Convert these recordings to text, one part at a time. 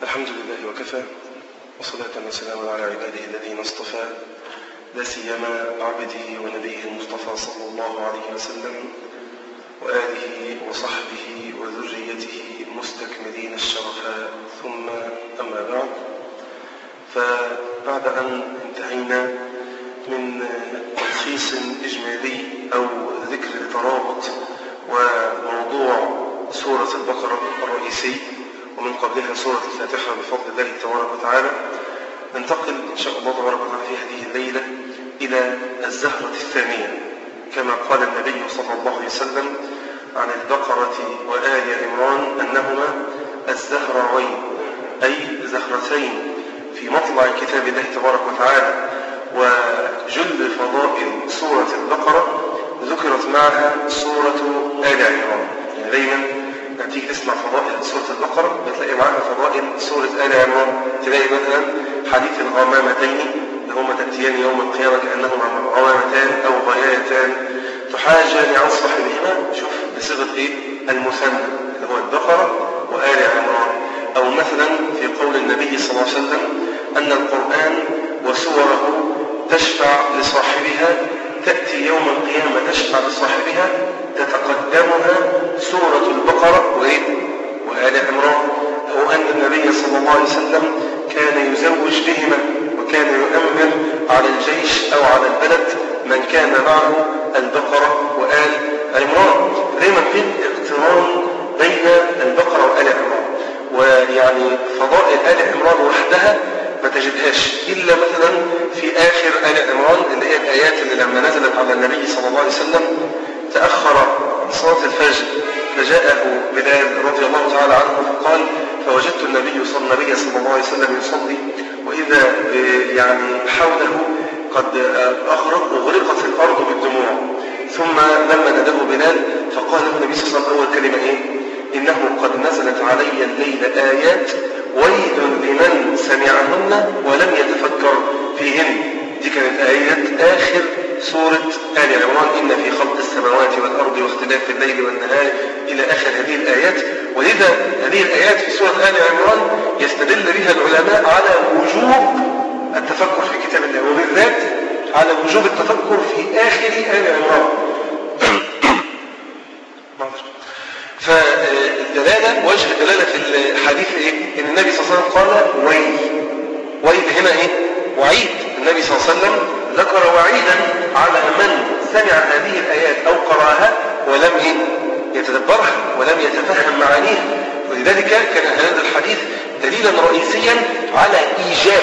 الحمد لله وكفى وصلاة وسلاما على عباده الذين اصطفى لا سيما عبده ونبيه المصطفى صلى الله عليه وسلم وآله وصحبه وذريته مستكملين الشرف ثم أما بعد فبعد أن انتهينا من تلخيص إجمالي أو ذكر الترابط وموضوع سورة البقرة الرئيسي ومن قبلها سورة الفاتحة بفضل الله تبارك وتعالى ننتقل إن شاء الله تبارك وتعالى في هذه الليلة إلى الزهرة الثانية كما قال النبي صلى الله عليه وسلم عن البقرة وآل عمران أنهما الزهراوين أي زهرتين في مطلع كتاب الله تبارك وتعالى وجل فضائل سورة البقرة ذكرت معها سورة آل عمران يعني دايما لما تيجي تسمع فضائل سورة البقرة بتلاقي معاها فضائل سورة آل عمران تلاقي مثلا حديث الغمامتين اللي هما تأتيان يوم القيامة كأنهما غمامتان أو غيايتان تحاجان عن صاحبهما شوف بصيغة إيه؟ المثنى اللي هو البقرة وآل عمران أو مثلا في قول النبي صلى الله عليه وسلم أن القرآن وسوره تشفع لصاحبها تأتي يوم القيامة تشفع لصاحبها تتقدمها سورة البقرة وإيه؟ وآل عمران أو أن النبي صلى الله عليه وسلم كان يزوج بهما وكان يؤمن على الجيش أو على البلد من كان معه البقرة وآل عمران دايما في اقتران بين البقرة وآل عمران ويعني فضائل آل عمران وحدها ما تجدهاش إلا مثلا في آخر آل عمران اللي هي الآيات اللي لما نزلت على النبي صلى الله عليه وسلم تأخر صلاة الفجر فجاءه بلال رضي الله تعالى عنه فقال فوجدت النبي صلى النبي صلى الله عليه وسلم يصلي وإذا يعني حوله قد أغرق أغرقت الأرض بالدموع ثم لما ناداه بلال فقال له النبي صلى الله عليه وسلم أول كلمة إيه؟ إنه قد نزلت علي الليل آيات ويل لمن سمعهن ولم يتفكر فيهن دي كانت آيات آخر سورة آل عمران إن في خلق السماوات والأرض واختلاف الليل والنهار إلى آخر هذه الآيات ولذا هذه الآيات في سورة آل عمران يستدل بها العلماء على وجوب التفكر في كتاب الله وبالذات على وجوب التفكر في آخر آل عمران فالدلالة وجه الدلالة في الحديث إيه؟ إن النبي صلى الله عليه وسلم قال ويل ويل هنا إيه؟ وعيد النبي صلى الله عليه وسلم ذكر وعيدا على من سمع هذه الآيات أو قرأها ولم إيه؟ يتدبرها ولم يتفهم معانيها ولذلك كان هذا الحديث دليلا رئيسيا على إيجاب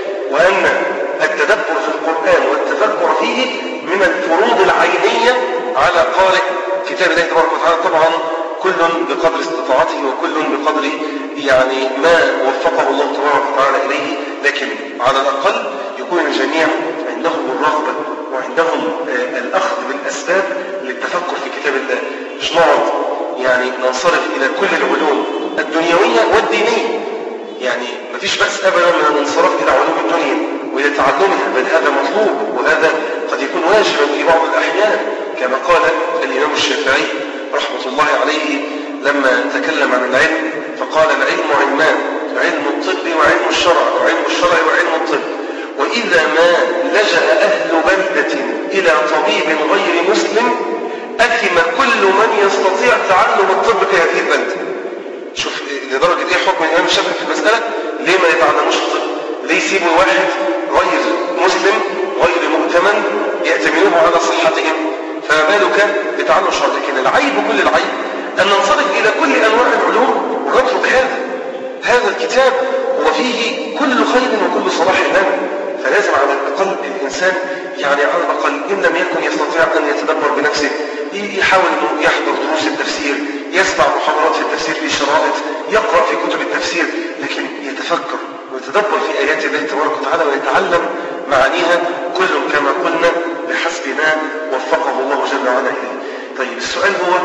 وأن التدبر في القرآن والتفكر فيه من الفروض العينية على قارئ كتاب الله تبارك وتعالى طبعا كل بقدر استطاعته وكل بقدر يعني ما وفقه الله تبارك وتعالى إليه لكن على الأقل يكون الجميع عندهم الرغبة وعندهم الأخذ بالأسباب للتفكر في كتاب الله مش نقعد يعني ننصرف إلى كل العلوم الدنيوية والدينية يعني مفيش بأس أبدا من الانصراف إلى علوم الدنيا وإلى تعلمها بل هذا مطلوب وهذا قد يكون واجبا في بعض الأحيان كما قال الإمام الشافعي رحمة الله عليه لما تكلم عن العلم فقال العلم علمان علم الطب وعلم الشرع وعلم الشرع وعلم الطب وإذا ما لجأ أهل بلدة إلى طبيب غير مسلم أثم كل من يستطيع تعلم الطب في هذه البلدة شوف لدرجة إيه حكم الإمام الشافعي في المسألة ليه ما يتعلموش الطب ليه يسيبوا واحد غير مسلم غير مؤتمن يأتمنوه على صحتهم فما بالك بتعلم الشرع لكن العيب كل العيب أن ننصرف إلى كل أنواع العلوم ونترك هذا هذا الكتاب هو فيه كل خير وكل صلاح لنا فلازم على الأقل الإنسان يعني على الأقل إن لم يكن يستطيع أن يتدبر بنفسه يحاول أنه يحضر دروس التفسير يسمع محاضرات في التفسير في شرائط يقرأ في كتب التفسير لكن يتفكر ويتدبر في آيات الله تبارك وتعالى ويتعلم معانيها كل كما قلنا بحسب ما وفقه الله جل وعلا إليه طيب السؤال هو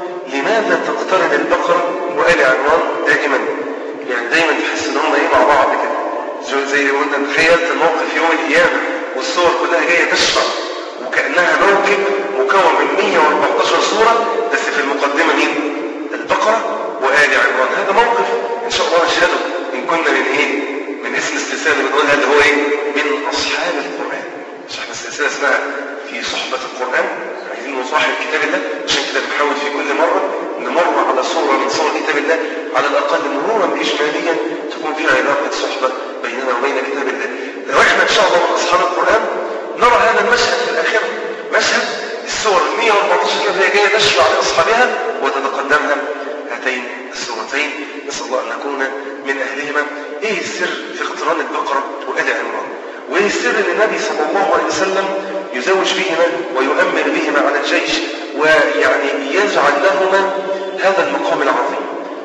لماذا تقترن البقرة وآل عمران دائما يعني دايما تحس ان هم ايه مع بعض كده زي ما انت تخيلت الموقف يوم القيامة والصور كلها جاية تشفع وكأنها موكب مكون من 114 صورة بس في المقدمة مين؟ البقرة وآل عمران هذا موقف إن شاء الله نشهده إن كنا من ايه من اسم السلسله اللي بنقولها اللي هو ايه من اصحاب القران مش احنا السلسله اسمها في صحبه القران عايزين نصاحب كتاب الله عشان كده بنحاول في كل مره نمر على صوره من صور كتاب الله على الاقل مرورا اجماليا تكون فيها علاقه صحبه بيننا وبين كتاب الله لو احنا ان شاء الله من اصحاب القران نرى هذا المشهد في الاخره مشهد السور 114 كده هي جايه تشفع لاصحابها وتتقدمها هاتين السورتين نسال الله ان نكون من اهلهما ايه السر في اقتران البقره وال عمران وايه السر ان النبي صلى الله عليه وسلم يزوج بهما ويؤمر بهما على الجيش ويعني يجعل لهما هذا المقام العظيم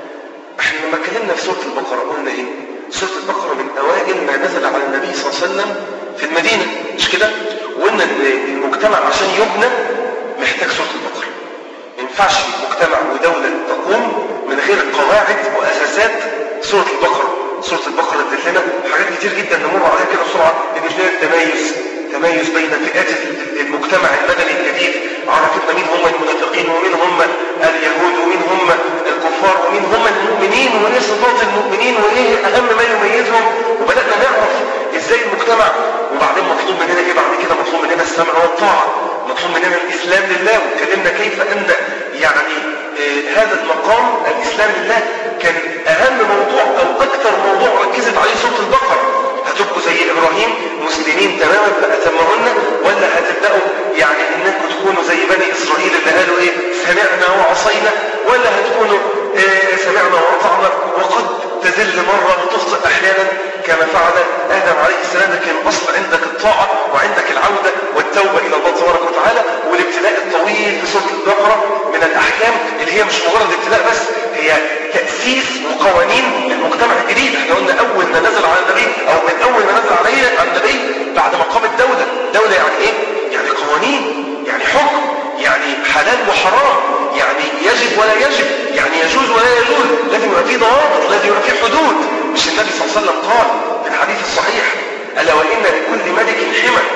احنا لما اتكلمنا في سوره البقره قلنا ايه سوره البقره من اوائل ما نزل على النبي صلى الله عليه وسلم في المدينه مش كده وقلنا ان المجتمع عشان يبنى محتاج سوره البقره ما ينفعش مجتمع ودوله تقوم من غير قواعد واساسات سوره البقره سوره البقره ادت لنا حاجات كتير جدا نمر عليها كده بسرعه ادت لنا التميز تميز بين فئات المجتمع المدني الجديد عرفتنا مين هم المنافقين ومين هم اليهود ومين هم الكفار ومين هم المؤمنين وايه صفات المؤمنين وايه اهم ما يميزهم وبدانا نعرف ازاي المجتمع وبعدين مطلوب مننا ايه بعد كده مطلوب مننا السمع والطاعه مطلوب مننا الاسلام لله واتكلمنا كيف ان يعني آه هذا المقام الاسلام لله كان اهم موضوع او اكثر موضوع ركزت عليه سوره البقره هتبقوا زي ابراهيم مسلمين تماما فاتمهن ولا هتبداوا يعني انكم تكونوا زي بني اسرائيل اللي قالوا ايه سمعنا وعصينا ولا هتكونوا إيه سمعنا واطعنا وقد تذل مره وتخطئ احيانا كما فعل ادم عليه السلام لكن الاصل عندك الطاعه وعندك العوده والتوبه الى الله تبارك وتعالى والابتلاء الطويل في سوره البقره من الاحكام اللي هي مش مجرد ابتلاء بس هي تاسيس وقوانين المجتمع الجديد احنا قلنا اول ما نزل على النبي او من اول ما نزل عليه على النبي بعد مقام الدوله دوله يعني ايه يعني قوانين يعني حكم يعني حلال وحرام يعني يجب ولا يجب يعني يجوز ولا يجوز لازم يبقى في ضوابط لازم يبقى في حدود مش النبي صلى الله عليه وسلم قال في الحديث الصحيح الا وان لكل ملك حمى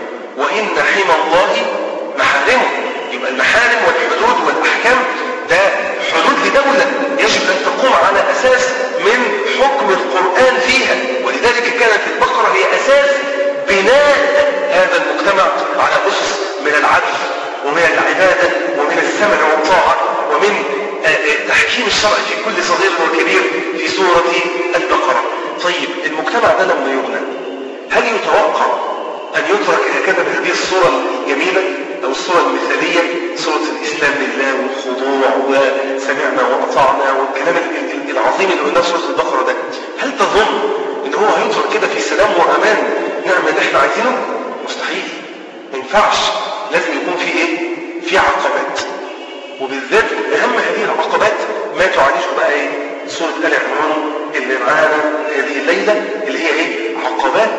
وان حمى الله محارمه يبقى المحارم والحدود والاحكام ده حدود لدولة يجب أن تقوم على أساس من حكم القرآن فيها ولذلك كانت البقرة هي أساس بناء هذا المجتمع على أسس من العدل ومن العبادة ومن السمع والطاعة ومن تحكيم الشرع في كل صغير وكبير في سورة البقرة طيب المجتمع ده لما يبنى هل يتوقع أن يترك هكذا بهذه الصورة الجميلة أو الصورة المثالية صورة الإسلام لله والخضوع وسمعنا وأطعنا والكلام العظيم اللي قلناه في سورة البقرة ده هل تظن إن هو هيترك كده في سلام وأمان نعمل اللي إحنا عايزينه؟ مستحيل ما ينفعش لازم يكون في إيه؟ في عقبات وبالذات أهم هذه العقبات ما تعالجه بقى إيه؟ سورة آل عمران اللي معانا هذه الليلة اللي هي إيه؟ عقبات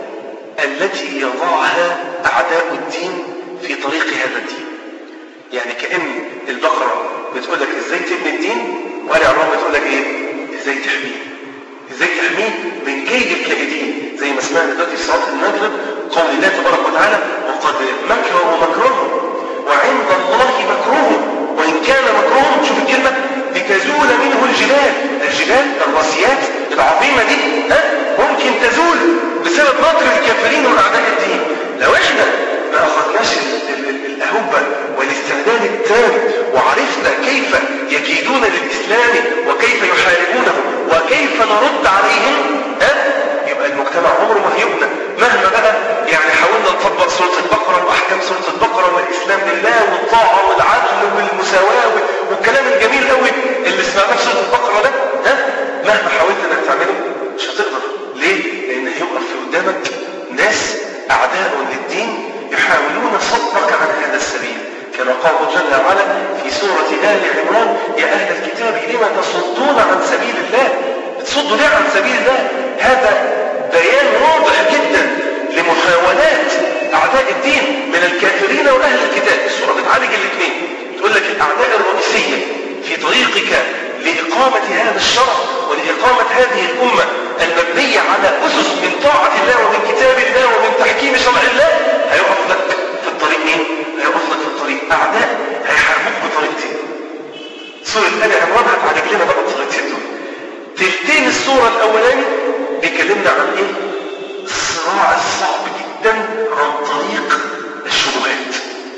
التي يضعها أعداء الدين في طريق هذا الدين يعني كأن البقرة بتقول لك ازاي تبني الدين وآل عمران بتقول لك ايه ازاي تحميه ازاي تحميه من كيد الكائدين زي ما سمعنا دلوقتي في صلاه المغرب قول الله تبارك وتعالى وقد مكروا مكرهم وعند الله مكرهم وان كان مكرهم شوف الكلمه لتزول منه الجبال الجبال الراسيات العظيمه دي ها ممكن تزول بسبب مكر الكافرين واعداء الدين لو احنا ما اخذناش الأهبة والاستعداد التام وعرفنا كيف يكيدون للإسلام وكيف يحاربونه وكيف نرد عليهم ها يبقى المجتمع عمره ما هيبنى مهما بقى يعني حاولنا نطبق سورة البقرة وأحكام سورة البقرة والإسلام لله والطاعة والعدل والمساواة والكلام الجميل قوي اللي سمعناه في سورة البقرة ده ها مهما حاولت انك تعمله مش هتقدر ليه؟ لأن هيوقف في قدامك ناس أعداء للدين يحاولون صدك عن هذا السبيل كما قال جل وعلا في سورة آل عمران يا أهل الكتاب لما تصدون عن سبيل الله تصدوا ليه عن سبيل الله هذا بيان واضح جدا لمحاولات أعداء الدين من الكافرين وأهل الكتاب السورة بتعالج الاثنين تقول لك الأعداء الرئيسية في طريقك لإقامة هذا الشرع ولإقامة هذه الأمة المبنية على أسس من طاعة الله ومن كتاب الله ومن تحكيم شرع الله هيقف لك في الطريق مين؟ هيقف لك في الطريق أعداء هيحاربوك بطريقتين سورة آل عمران هتعالج لنا بقى الطريقتين دول تلتين السورة الاولاني بيكلمنا عن ايه الصراع الصعب جدا عن طريق الشبهات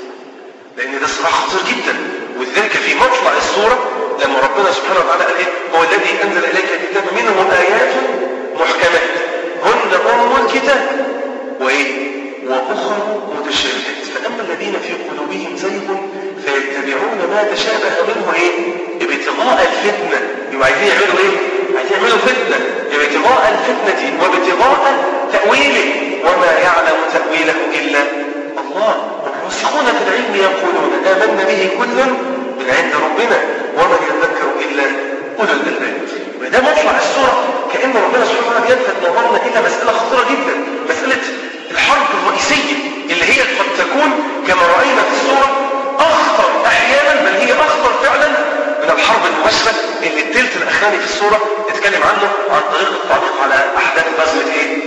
لان ده صراع خطير جدا ولذلك في مطلع السوره لما ربنا سبحانه وتعالى قال ايه هو الذي انزل اليك الكتاب منه ايات محكمات هن ام الكتاب وايه واخر متشابهات فاما الذين في قلوبهم زيغ فيتبعون ما تشابه منه ايه ابتغاء الفتنه يبقى عايزين يعملوا ايه عايزين يعملوا فتنه ابتغاء الفتنه وابتغاء تاويله وما يعلم تاويله الا الله والراسخون في العلم يقولون امنا به كل من عند ربنا وما يذكر الا اولو الالباب وده مطلع السوره كان ربنا سبحانه وتعالى يلفت نظرنا الى مساله خطيره جدا مساله الحرب الرئيسيه اللي هي قد تكون كما راينا في السوره اخطر احيانا بل هي اخطر فعلا من الحرب المباشره اللي الثلث الاخراني في السوره اتكلم عنه عن طريق التعليق على احداث غزوه ايه؟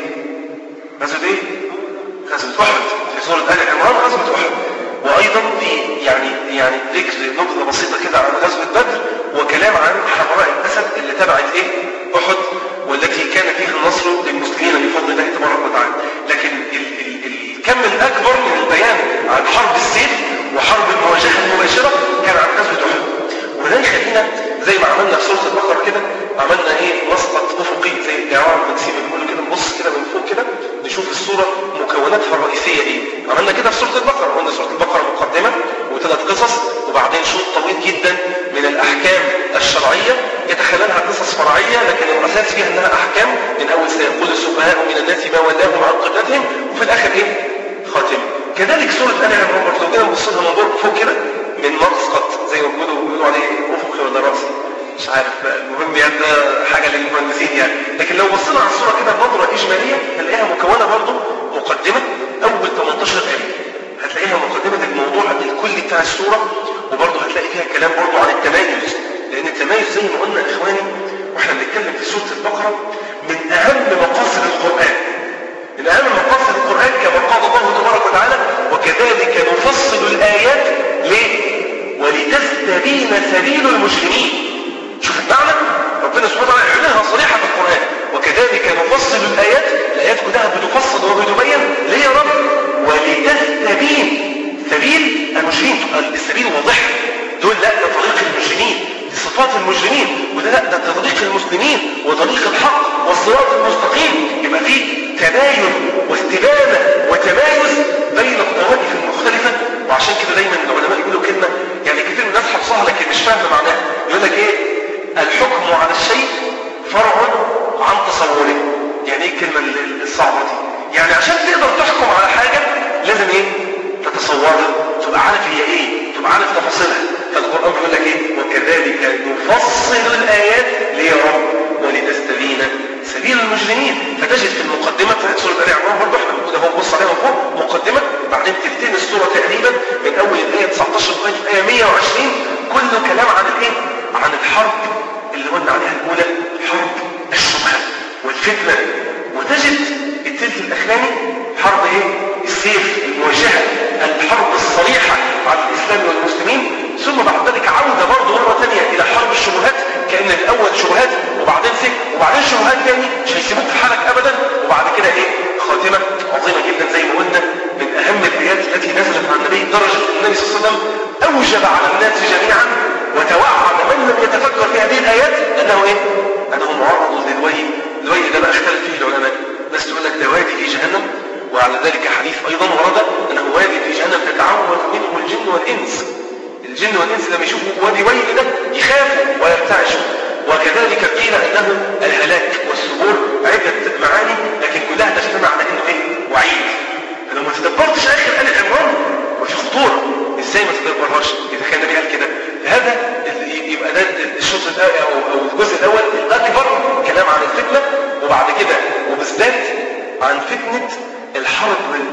غزوه ايه؟ غزوه احد في سوره ال عمران غزوه احد وايضا في يعني يعني ذكر نبذه بسيطه كده عن غزوه بدر وكلام عن حمراء الاسد اللي تبعت ايه؟ احد والتي كان فيها النصر للمسلمين بفضل الله تبارك وتعالى لكن ال ال الكم الاكبر من البيان عن حرب السيف وحرب المواجهه المباشره كان عن غزوه احد وده يخلينا زي ما عملنا في سوره البقره كده عملنا ايه مسقط افقي زي الجماعه المكسيم بيقولوا كده نبص كده من فوق كده نشوف الصوره مكوناتها الرئيسيه ايه عملنا كده في سوره البقره قلنا سوره البقره مقدمه وثلاث قصص وبعدين شوط طويل جدا من الاحكام الشرعيه يتخللها قصص فرعيه لكن الاساس فيها انها احكام من اول سيقول السفهاء من الناس ما ولاهم عن قبلتهم وفي الاخر ايه خاتمه كذلك سوره ال عمران لو جينا نبص لها من فوق كده من مسقط زي ما بيقولوا بيقولوا عليه افقي ولا راسي مش عارف بقى المهم يعني ده حاجه للمهندسين يعني لكن لو بصينا على الصوره كده نظره اجماليه هنلاقيها مكونه برضه مقدمه اول 18 ايه هتلاقيها مقدمه الموضوع الكلي بتاع السوره وبرضه هتلاقي فيها كلام برضه عن التمايز لان التمايز زي ما قلنا اخواني واحنا بنتكلم في سوره البقره من اهم مقاصد القران من اهم مقاصد القران كما قال الله تبارك وتعالى وكذلك نفصل الايات ليه ولتستبين سبيل المجرمين شوف المعنى ربنا سبحانه وتعالى يعلنها صريحه في القران وكذلك نفصل الايات الايات كلها بتفصل وبتبين ليه يا رب ولتستبين سبيل المجرمين السبيل واضح دول لا ده طريق المجرمين دي صفات المجرمين وده لا ده طريق المسلمين وطريق الحق والصراط المستقيم يبقى فيه تباين واستبانه وتمايز بين الطوائف المختلفه وعشان كده دايما العلماء يقولوا كلمه يعني كتير من الناس حفظها لكن مش فاهمه معناها يقول لك ايه الحكم على الشيء فرع عن تصوره يعني ايه الكلمه الصعبه دي يعني عشان تقدر تحكم على حاجه لازم ايه تتصورها تبقى عارف هي ايه تبقى عارف تفاصيلها فالقران بيقول لك ايه وكذلك نفصل الايات ليه يا رب ولتستبين سبيل المجرمين فتجد في المقدمه في سوره ال عمران برضه احنا بنقول اهو بص عليها فوق مقدمه بعدين تلتين السوره تقريبا من اول الايه 19 لغايه الايه 120 كله كلام عن الايه؟ عن الحرب اللي قلنا عليها الاولى حرب الشبهه والفتنه وتجد التلت الاخراني حرب ايه؟ السيف المواجهه الحرب الصريحه على الاسلام والمسلمين ثم بعد ذلك عوده برضه مره ثانيه الى حرب الشبهات كان الاول شبهات وبعدين سيف وبعدين شبهات تاني مش هيسيبوك في حالك ابدا وبعد كده ايه؟ خاتمه عظيمه جدا زي ما قلنا من اهم الايات التي نزلت عن النبي درجه النبي صلى الله عليه وسلم اوجب على الناس جميعا وتوعد من لم يتفكر في هذه الايات انه ايه؟ انه معرض للويل الويل ده بقى اختلف فيه العلماء ناس تقول لك ده وادي في جهنم وعلى ذلك حديث ايضا ورد انه وادي في جهنم تتعوذ منه الجن والانس الجن والانس لما يشوفوا وادي ويل ده يخافوا ويرتعشوا وكذلك قيل انه الهلاك والسبور عده معاني لكن كلها تجتمع على انه ايه؟ وعيد فلو ما تدبرتش اخر ال عمران وفي خطوره ازاي ما تدبرهاش اذا كان النبي قال كده هذا يبقى ده الشوط الاول او الجزء الاول الاكبر كلام عن الفتنه وبعد كده وبالذات عن فتنه الحرب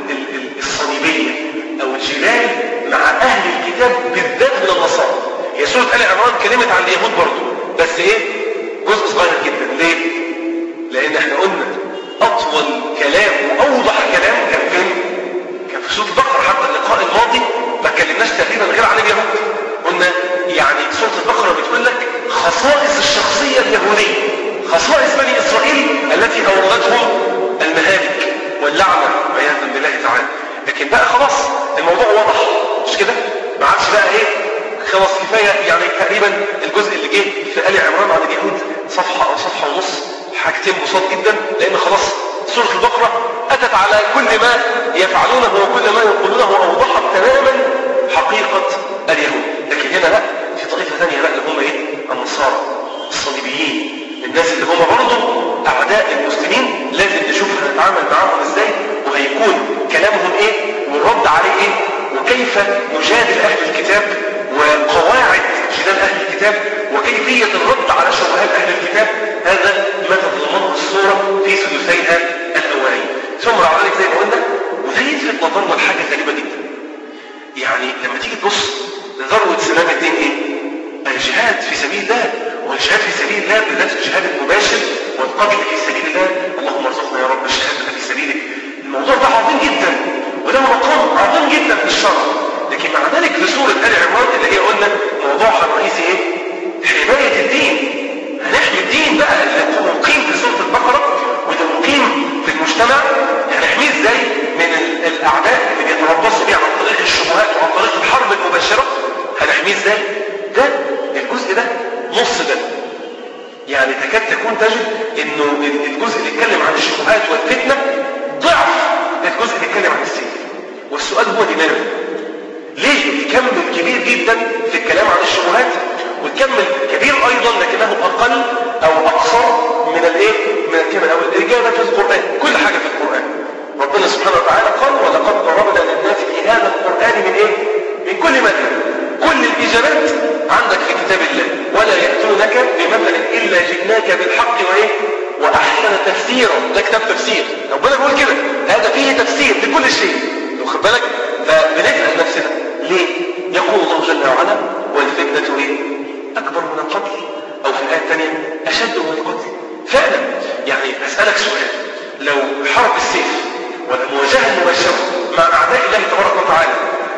الصليبيه او الجدال مع اهل الكتاب بالذات من النصارى هي سوره ال عمران كلمت عن اليهود برضه بس ايه جزء صغير جدا ليه لان احنا قلنا اطول كلام واوضح كلام كان فين كان في سوره البقره حتى اللقاء الماضي ما اتكلمناش تقريبا غير عن اليهود قلنا يعني سوره البقره بتقول لك خصائص الشخصيه اليهوديه خصائص بني اسرائيل تقريبا الجزء اللي جه في آل عمران عن اليهود صفحة أو صفحة ونص حاجتين بساط جدا لأن خلاص سورة البقرة أتت على كل ما يفعلونه وكل ما يقولونه وأوضحت تماما حقيقة اليهود لكن هنا لا في طريقة ثانية بقى اللي هم إيه النصارى الصليبيين الناس اللي هم برضه أعداء المسلمين لازم نشوف هنتعامل معاهم إزاي وهيكون كلامهم إيه والرد عليه إيه وكيف نجادل أهل الكتاب وقواعد جدال أهل الكتاب وكيفية الرد على شبهات أهل الكتاب هذا ما تتضمنه الصورة في ثلثيها الأولين ثم بعد ذلك زي ما قلنا وده يلفت نظرنا لحاجة غريبة جدا يعني لما تيجي تبص لذروة سلام الدين ايه؟ الجهاد في سبيل الله والجهاد في سبيل الله بالذات الجهاد المباشر والقتل في سبيل الله اللهم ارزقنا يا رب الشهادة في سبيلك الموضوع ده عظيم جدا وده مقام عظيم جدا في الشرع لكن مع ذلك في سورة آل عمران اللي هي قلنا موضوعها الرئيسي ايه؟ حماية الدين هنحمي الدين بقى اللي مقيم في سورة البقرة وده مقيم في المجتمع هنحميه ازاي من الأعداء اللي بيتربصوا بيه عن طريق الشبهات وعن طريق الحرب المباشرة هنحميه ازاي؟ ده الجزء ده نص ده يعني تكاد تكون تجد انه الجزء اللي يتكلم عن الشبهات والفتنة ضعف الجزء اللي يتكلم عن السيف والسؤال هو لماذا؟ ليه يكمل كبير جدا في الكلام عن الشبهات ويكمل كبير ايضا لكنه اقل او اقصر من الايه من الكلمه او الاجابه في القران كل حاجه في القران ربنا سبحانه وتعالى قال ولقد ضربنا للناس في هذا القران من ايه من كل مثل كل الاجابات عندك في كتاب الله ولا ياتونك بمثل الا جئناك بالحق وايه واحسن تفسيرا ده كتاب تفسير ربنا بيقول كده هذا فيه تفسير لكل شيء واخد بالك فبنسال نفسنا ليه يقول الله جل وعلا والفتنه ايه اكبر من القتل او في الايه الثانيه اشد من القتل فعلا يعني اسالك سؤال لو حرب السيف والمواجهه المباشره مع اعداء الله تبارك وتعالى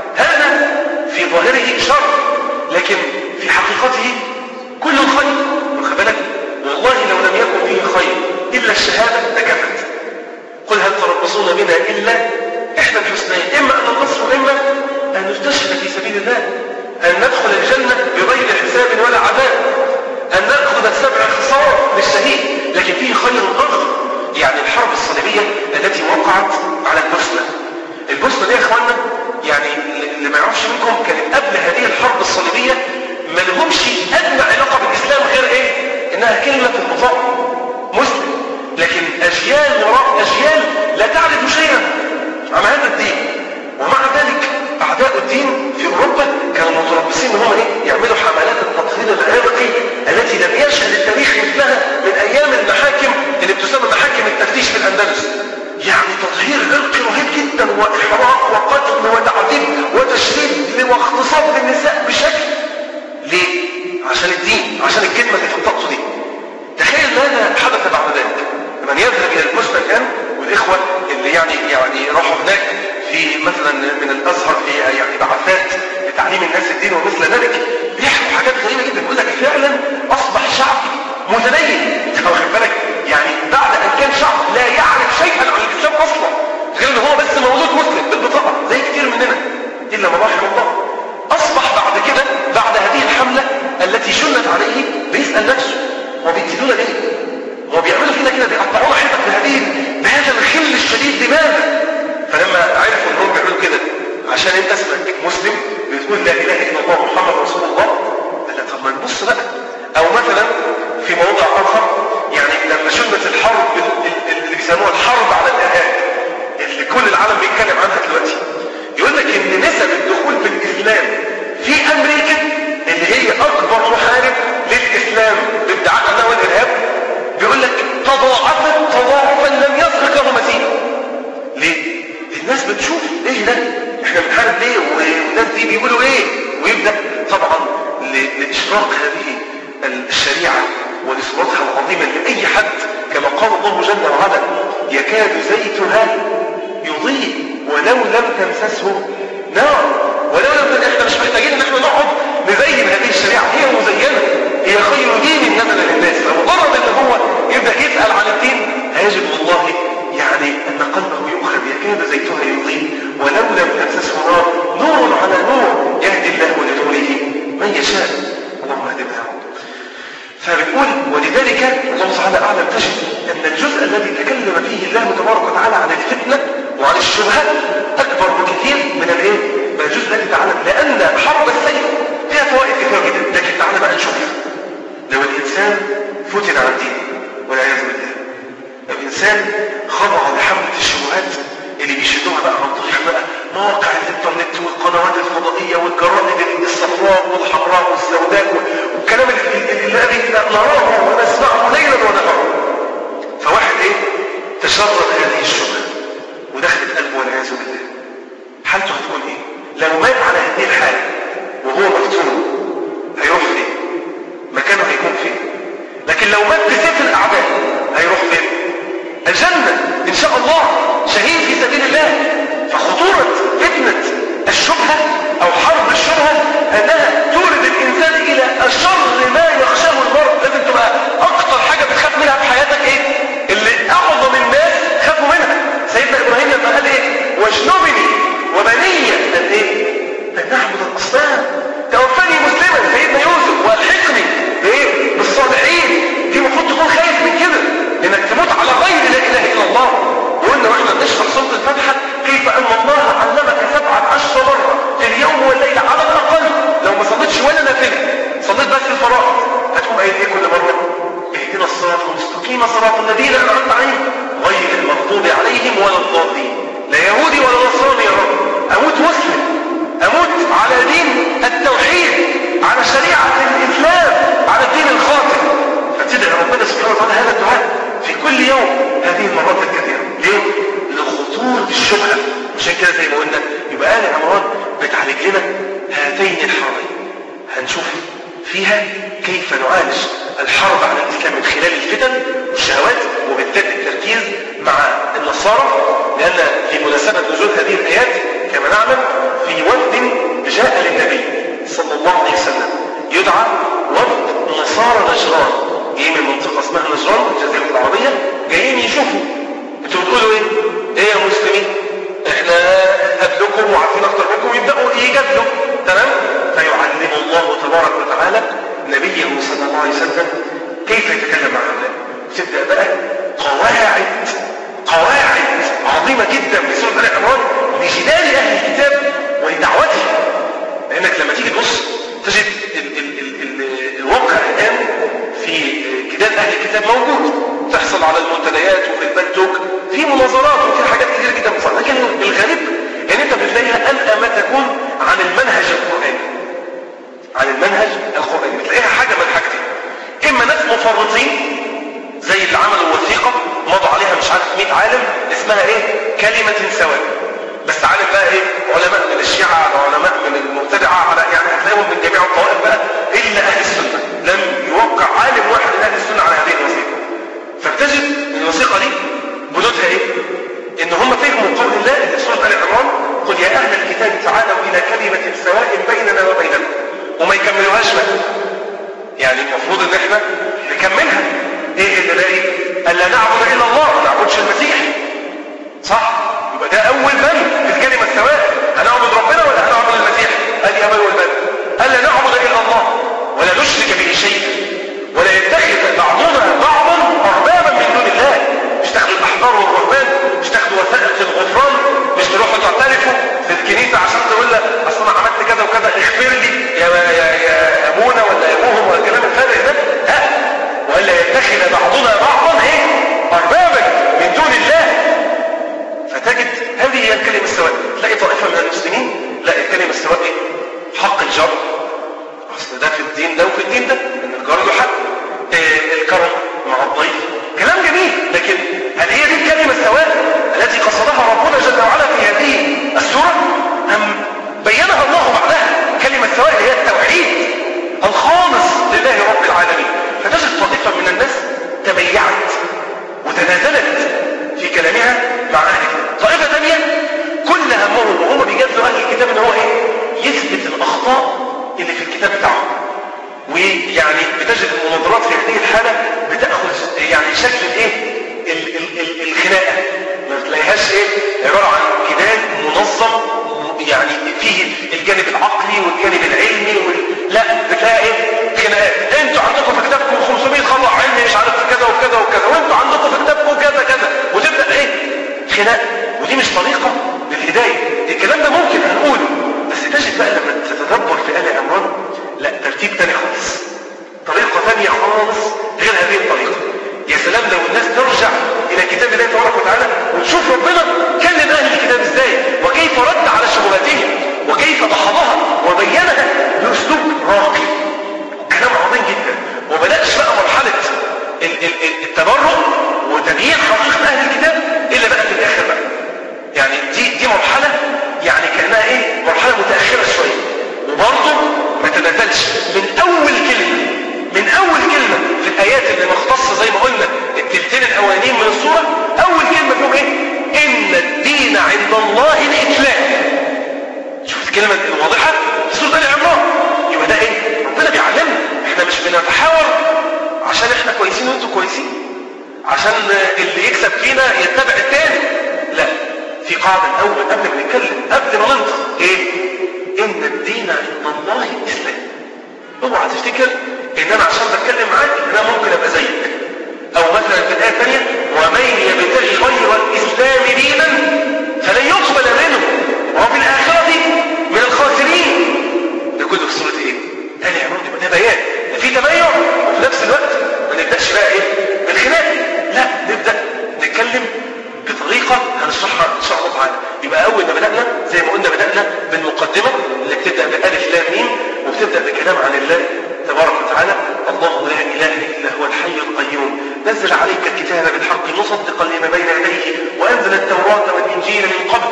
هذا في ظاهره شر لكن في حقيقته كل خير واخد بالك والله لو لم يكن فيه خير الا الشهاده لكفت قل هل تربصون بنا الا احدى الحسنين اما ان النصر واما ان نستشهد في سبيل الله ان ندخل الجنه بغير حساب ولا عذاب ان ناخذ سبع خصال للشهيد لكن فيه خير اخر يعني الحرب الصليبيه التي وقعت على البوسنه البوسنه دي يا اخوانا يعني اللي ما يعرفش منكم كانت قبل هذه الحرب الصليبيه ما لهمش ادنى علاقه بالاسلام غير ايه انها كلمه المطاع مسلم لكن اجيال وراء اجيال لا تعرف شيئا عن هذا الدين ومع ذلك اعداء الدين في اوروبا كانوا متربصين ان هم ايه يعملوا حملات التطهير العرقي التي لم يشهد التاريخ مثلها من ايام المحاكم اللي بتسمى محاكم التفتيش في الاندلس يعني تطهير عرقي رهيب جدا واحراق وقتل وتعذيب وتشريد واغتصاب للنساء بشكل ليه؟ عشان الدين عشان الكلمه اللي في الطقس دي تخيل ماذا حدث بعد ذلك من يذهب الى البوسنه الان والاخوه اللي يعني يعني راحوا هناك في مثلا من الازهر في يعني بعثات لتعليم الناس الدين ومثل ذلك بيحكوا حاجات غريبه جدا يقول لك فعلا اصبح شعب متدين انت واخد بالك يعني بعد ان كان شعب لا يعرف شيئا عن الاسلام اصلا غير ان هو بس مولود مسلم بالبطاقه زي كتير مننا الا من رحم الله اصبح بعد كده بعد هذه الحمله التي شنت عليه بيسال نفسه هو بيقتلونا ليه؟ هو بيعملوا فينا كده بيقطعونا حتت بهذه بهذا الخل الشديد لماذا؟ فلما عرفوا ان هم بيعملوا كده عشان انت اسمك مسلم بتقول لا اله الا الله محمد رسول الله قال لا طب ما نبص بقى او مثلا في موضع اخر يعني لما شنت الحرب اللي بيسموها الحرب على الارهاب اللي كل العالم بيتكلم عنها دلوقتي يقول لك ان نسب الدخول في الاسلام في امريكا اللي هي اكبر محارب للاسلام بادعاء انه الارهاب بيقول لك تضاعفت تضاعفا لم يسبق له مثيل ليه؟ الناس بتشوف ايه ده؟ احنا بنحارب ليه؟ والناس دي بيقولوا ايه؟ ويبدا طبعا لاشراق هذه الشريعه ولصورتها العظيمه لاي حد كما قال الله جل وعلا يكاد زيتها يضيء ولو لم تمسسه نار ولو لم احنا مش محتاجين ان احنا نقعد نزين هذه الشريعه هي مزينه هي خير دين نزل للناس لو ضرب ان هو يبدا يسال عن الدين هيجد والله يعني ان قلبه يؤخذ يكاد زيتها يضيء ولو لم تمسسه نار نور على نور يهدي الله لنوره من يشاء اللهم الإنسان خضع لحملة الشبهات اللي بيشدوها بقى عن طريق بقى مواقع الإنترنت والقنوات الفضائية والجرائد الصفراء والحمراء والسوداء والكلام الذي نراه ونسمعه ليلا ونهارا فواحد ايه تشرب هذه الشبهة ودخلت قلبه والعياذ بالله حالته هتكون ايه لو مات على هذه الحالة وهو مفتون هيروح فين مكانه هيكون فين لكن لو مات بسيف الاعداء هيروح فين الجنة ان شاء الله شهيد في سبيل الله فخطورة فتنة الشبهة او حرب الشبهة انها تورد الانسان الى اشر ما يخشاه المرء لازم تبقى اكتر حاجة بتخاف منها في حياتك ايه اللي اعظم الناس خافوا منها سيدنا ابراهيم لما قال ايه واجنبني وبني ان ايه ان نعبد الاصنام توفني مسلما سيدنا يوسف والحقني بايه بالصالحين دي المفروض تكون خايف من كده انك تموت على غير لا اله الا الله وقلنا واحنا بنشرح سوره الفاتحه كيف ان الله علمك سبعة عشر مرة في اليوم والليلة على الأقل لو ما صليتش ولا نافلة صليت بس الفرائض هتقوم قايل ايه كل مرة اهدنا الصراط المستقيم صراط الذين أنعمت عليهم غير المغضوب عليهم ولا الضالين لا يهودي ولا نصراني يا رب أموت مسلم أموت على دين التوحيد على شريعة الإسلام على الدين الخاطئ فتدعي ربنا سبحانه وتعالى هذا الدعاء في كل يوم هذه المرات الكثيرة ليه؟ لخطورة الشبهة عشان كده زي ما قلنا يبقى آل عمران بتعالج لنا هاتين الحربين هنشوف فيها كيف نعالج الحرب على الإسلام من خلال الفتن والشهوات وبالذات التركيز مع النصارى لأن في مناسبة نزول هذه الآيات كما نعلم في وفد جاء للنبي صلى الله عليه وسلم يدعى وفد نصارى نجران جايين من منطقة اسمها نجران الجزيرة العربية جايين يشوفوا انتوا بتقولوا ايه؟ ايه يا مسلمين؟ احنا قبلكم وعارفين اكتر منكم يبداوا يجادلوا تمام؟ فيعلم الله تبارك وتعالى نبيه صلى الله عليه وسلم كيف يتكلم مع هؤلاء تبدا بقى قواعد قواعد عظيمه جدا في سوره ال عمران لجدال اهل الكتاب ولدعوتهم لانك لما تيجي تبص تجد ال ال ال ال الواقع الان في جدال اهل الكتاب موجود تحصل على المنتديات وفي البلتوك في مناظرات وفي حاجات كتير جدا بتصير لكن الغريب ان انت بتلاقيها ألقى ما تكون عن المنهج القرآني عن المنهج القرآني بتلاقيها حاجة من حاجتين اما ناس مفرطين زي اللي عملوا وثيقة مضوا عليها مش عارف 100 عالم اسمها ايه كلمة سواء بس عالم بقى ايه علماء من الشيعة على علماء من المبتدعة على يعني هتلاقيهم من جميع الطوائف بقى الا اهل السنة لم يوقع عالم واحد من اهل السنة على هذه الوثيقة فبتجد الوثيقة دي بنودها ايه ان هم فهموا قول الله في سورة آل عمران قل يا اهل الكتاب تعالوا الى كلمة سواء بيننا وبينكم وما يكملوهاش بقى يعني المفروض ان احنا نكملها ايه اللي باقي الا نعبد الا الله ما نعبدش المسيح صح يبقى ده اول بند في الكلمة السواء هنعبد ربنا ولا هنعبد المسيح ادي اول بند الا نعبد الا الله ولا نشرك به شيئا ولا يتخذ بعضنا بعضا اربابا من دون الله مش تاخدوا الاحبار والرهبان مش تاخدوا وثائق الغفران مش تروحوا تعترفوا في الكنيسه عشان تقول لك اصل انا عملت كذا وكذا اغفر لي يا يا يا ابونا ولا ابوهم ولا الكلام الفارغ ده لا ولا يتخذ بعضنا بعضا ايه اربابا من دون الله فتجد هذه هي الكلمه السواء تلاقي طائفه من المسلمين لا الكلمه السواء ايه حق الجار اصل ده في الدين ده وفي الدين ده ان الجار له حق إيه الكرم مع الضيف كلام جميل لكن هل هي دي الكلمة السواء التي قصدها ربنا جل وعلا في هذه السورة أم بينها الله بعدها كلمة سواء هي التوحيد الخالص لله رب العالمين فتجد طائفة من الناس تميعت وتنازلت في كلامها مع أهل الكتاب طائفة ثانية كل همهم وهم بيجادلوا أهل الكتاب إن هو إيه؟ يثبت الأخطاء اللي في الكتاب بتاعهم ويعني بتجد المناظرات في هذه الحالة بتأخذ يعني شكل الايه ال ال ال الخناقة ما تلاقيهاش ايه عبارة عن جدال منظم يعني فيه الجانب العقلي والجانب العلمي وال... لا بتلاقي ايه خناقات انتوا عندكم في كتابكم 500 خطأ علمي مش عارف كذا وكذا وكذا وانتوا عندكم في كتابكم كذا كذا وتبدأ ايه خناقة ودي مش طريقة للهداية الكلام ده ممكن هنقوله بس تجد بقى لما تتدبر في آل عمران لا ترتيب تاني خالص طريقة ثانية خالص غير هذه الطريقة يا سلام لو الناس ترجع إلى كتاب شوف ربنا كلم اهل الكتاب ازاي وكيف رد على شبهاتهم وكيف دحضها وبينها باسلوب راقي كلام عظيم جدا وبداتش بقى مرحله ال- ال- ال- التبرع وتغيير حقيقه اهل الكتاب الا بقى في الاخر بقى يعني دي دي مرحله يعني كانها ايه مرحله متاخره شويه وبرضه ما تنزلش من اول كلمه من اول كلمه في الايات اللي مختصه زي ما قلنا التلتين الاولانيين من السوره اول كلمه فيهم ايه ان الدين عند الله الاسلام شوف الكلمه الواضحه في سوره ال عمران يبقى ده ايه ربنا بيعلمنا احنا مش بنتحاور عشان احنا كويسين وانتوا كويسين عشان اللي يكسب فينا يتبع التاني لا في قاعده الاول قبل ما نتكلم قبل ما ننطق ايه ان الدين عند الله الاسلام اوعى تفتكر ان انا عشان بتكلم معاك انا ممكن ابقى زيك او مثلا في الايه الثانيه ومن يبتغي غير الاسلام دينا فلن يقبل منه وهو في الاخره من الخاسرين ده كله في سوره ايه؟ ال عمران يبقى ده بيان ده في تباين وفي نفس الوقت ما نبداش بقى ايه؟ بالخلاف لا نبدا نتكلم بطريقه هنشرحها ان شاء الله تعالى يبقى اول ما بدانا زي ما قلنا بدانا بالمقدمه اللي بتبدا بالف لام ميم وبتبدا بكلام عن الله تبارك وتعالى الله لا اله الا هو الحي القيوم نزل عليك الكتاب بالحق مصدقا لما بين يديه وانزل التوراه والانجيل من قبل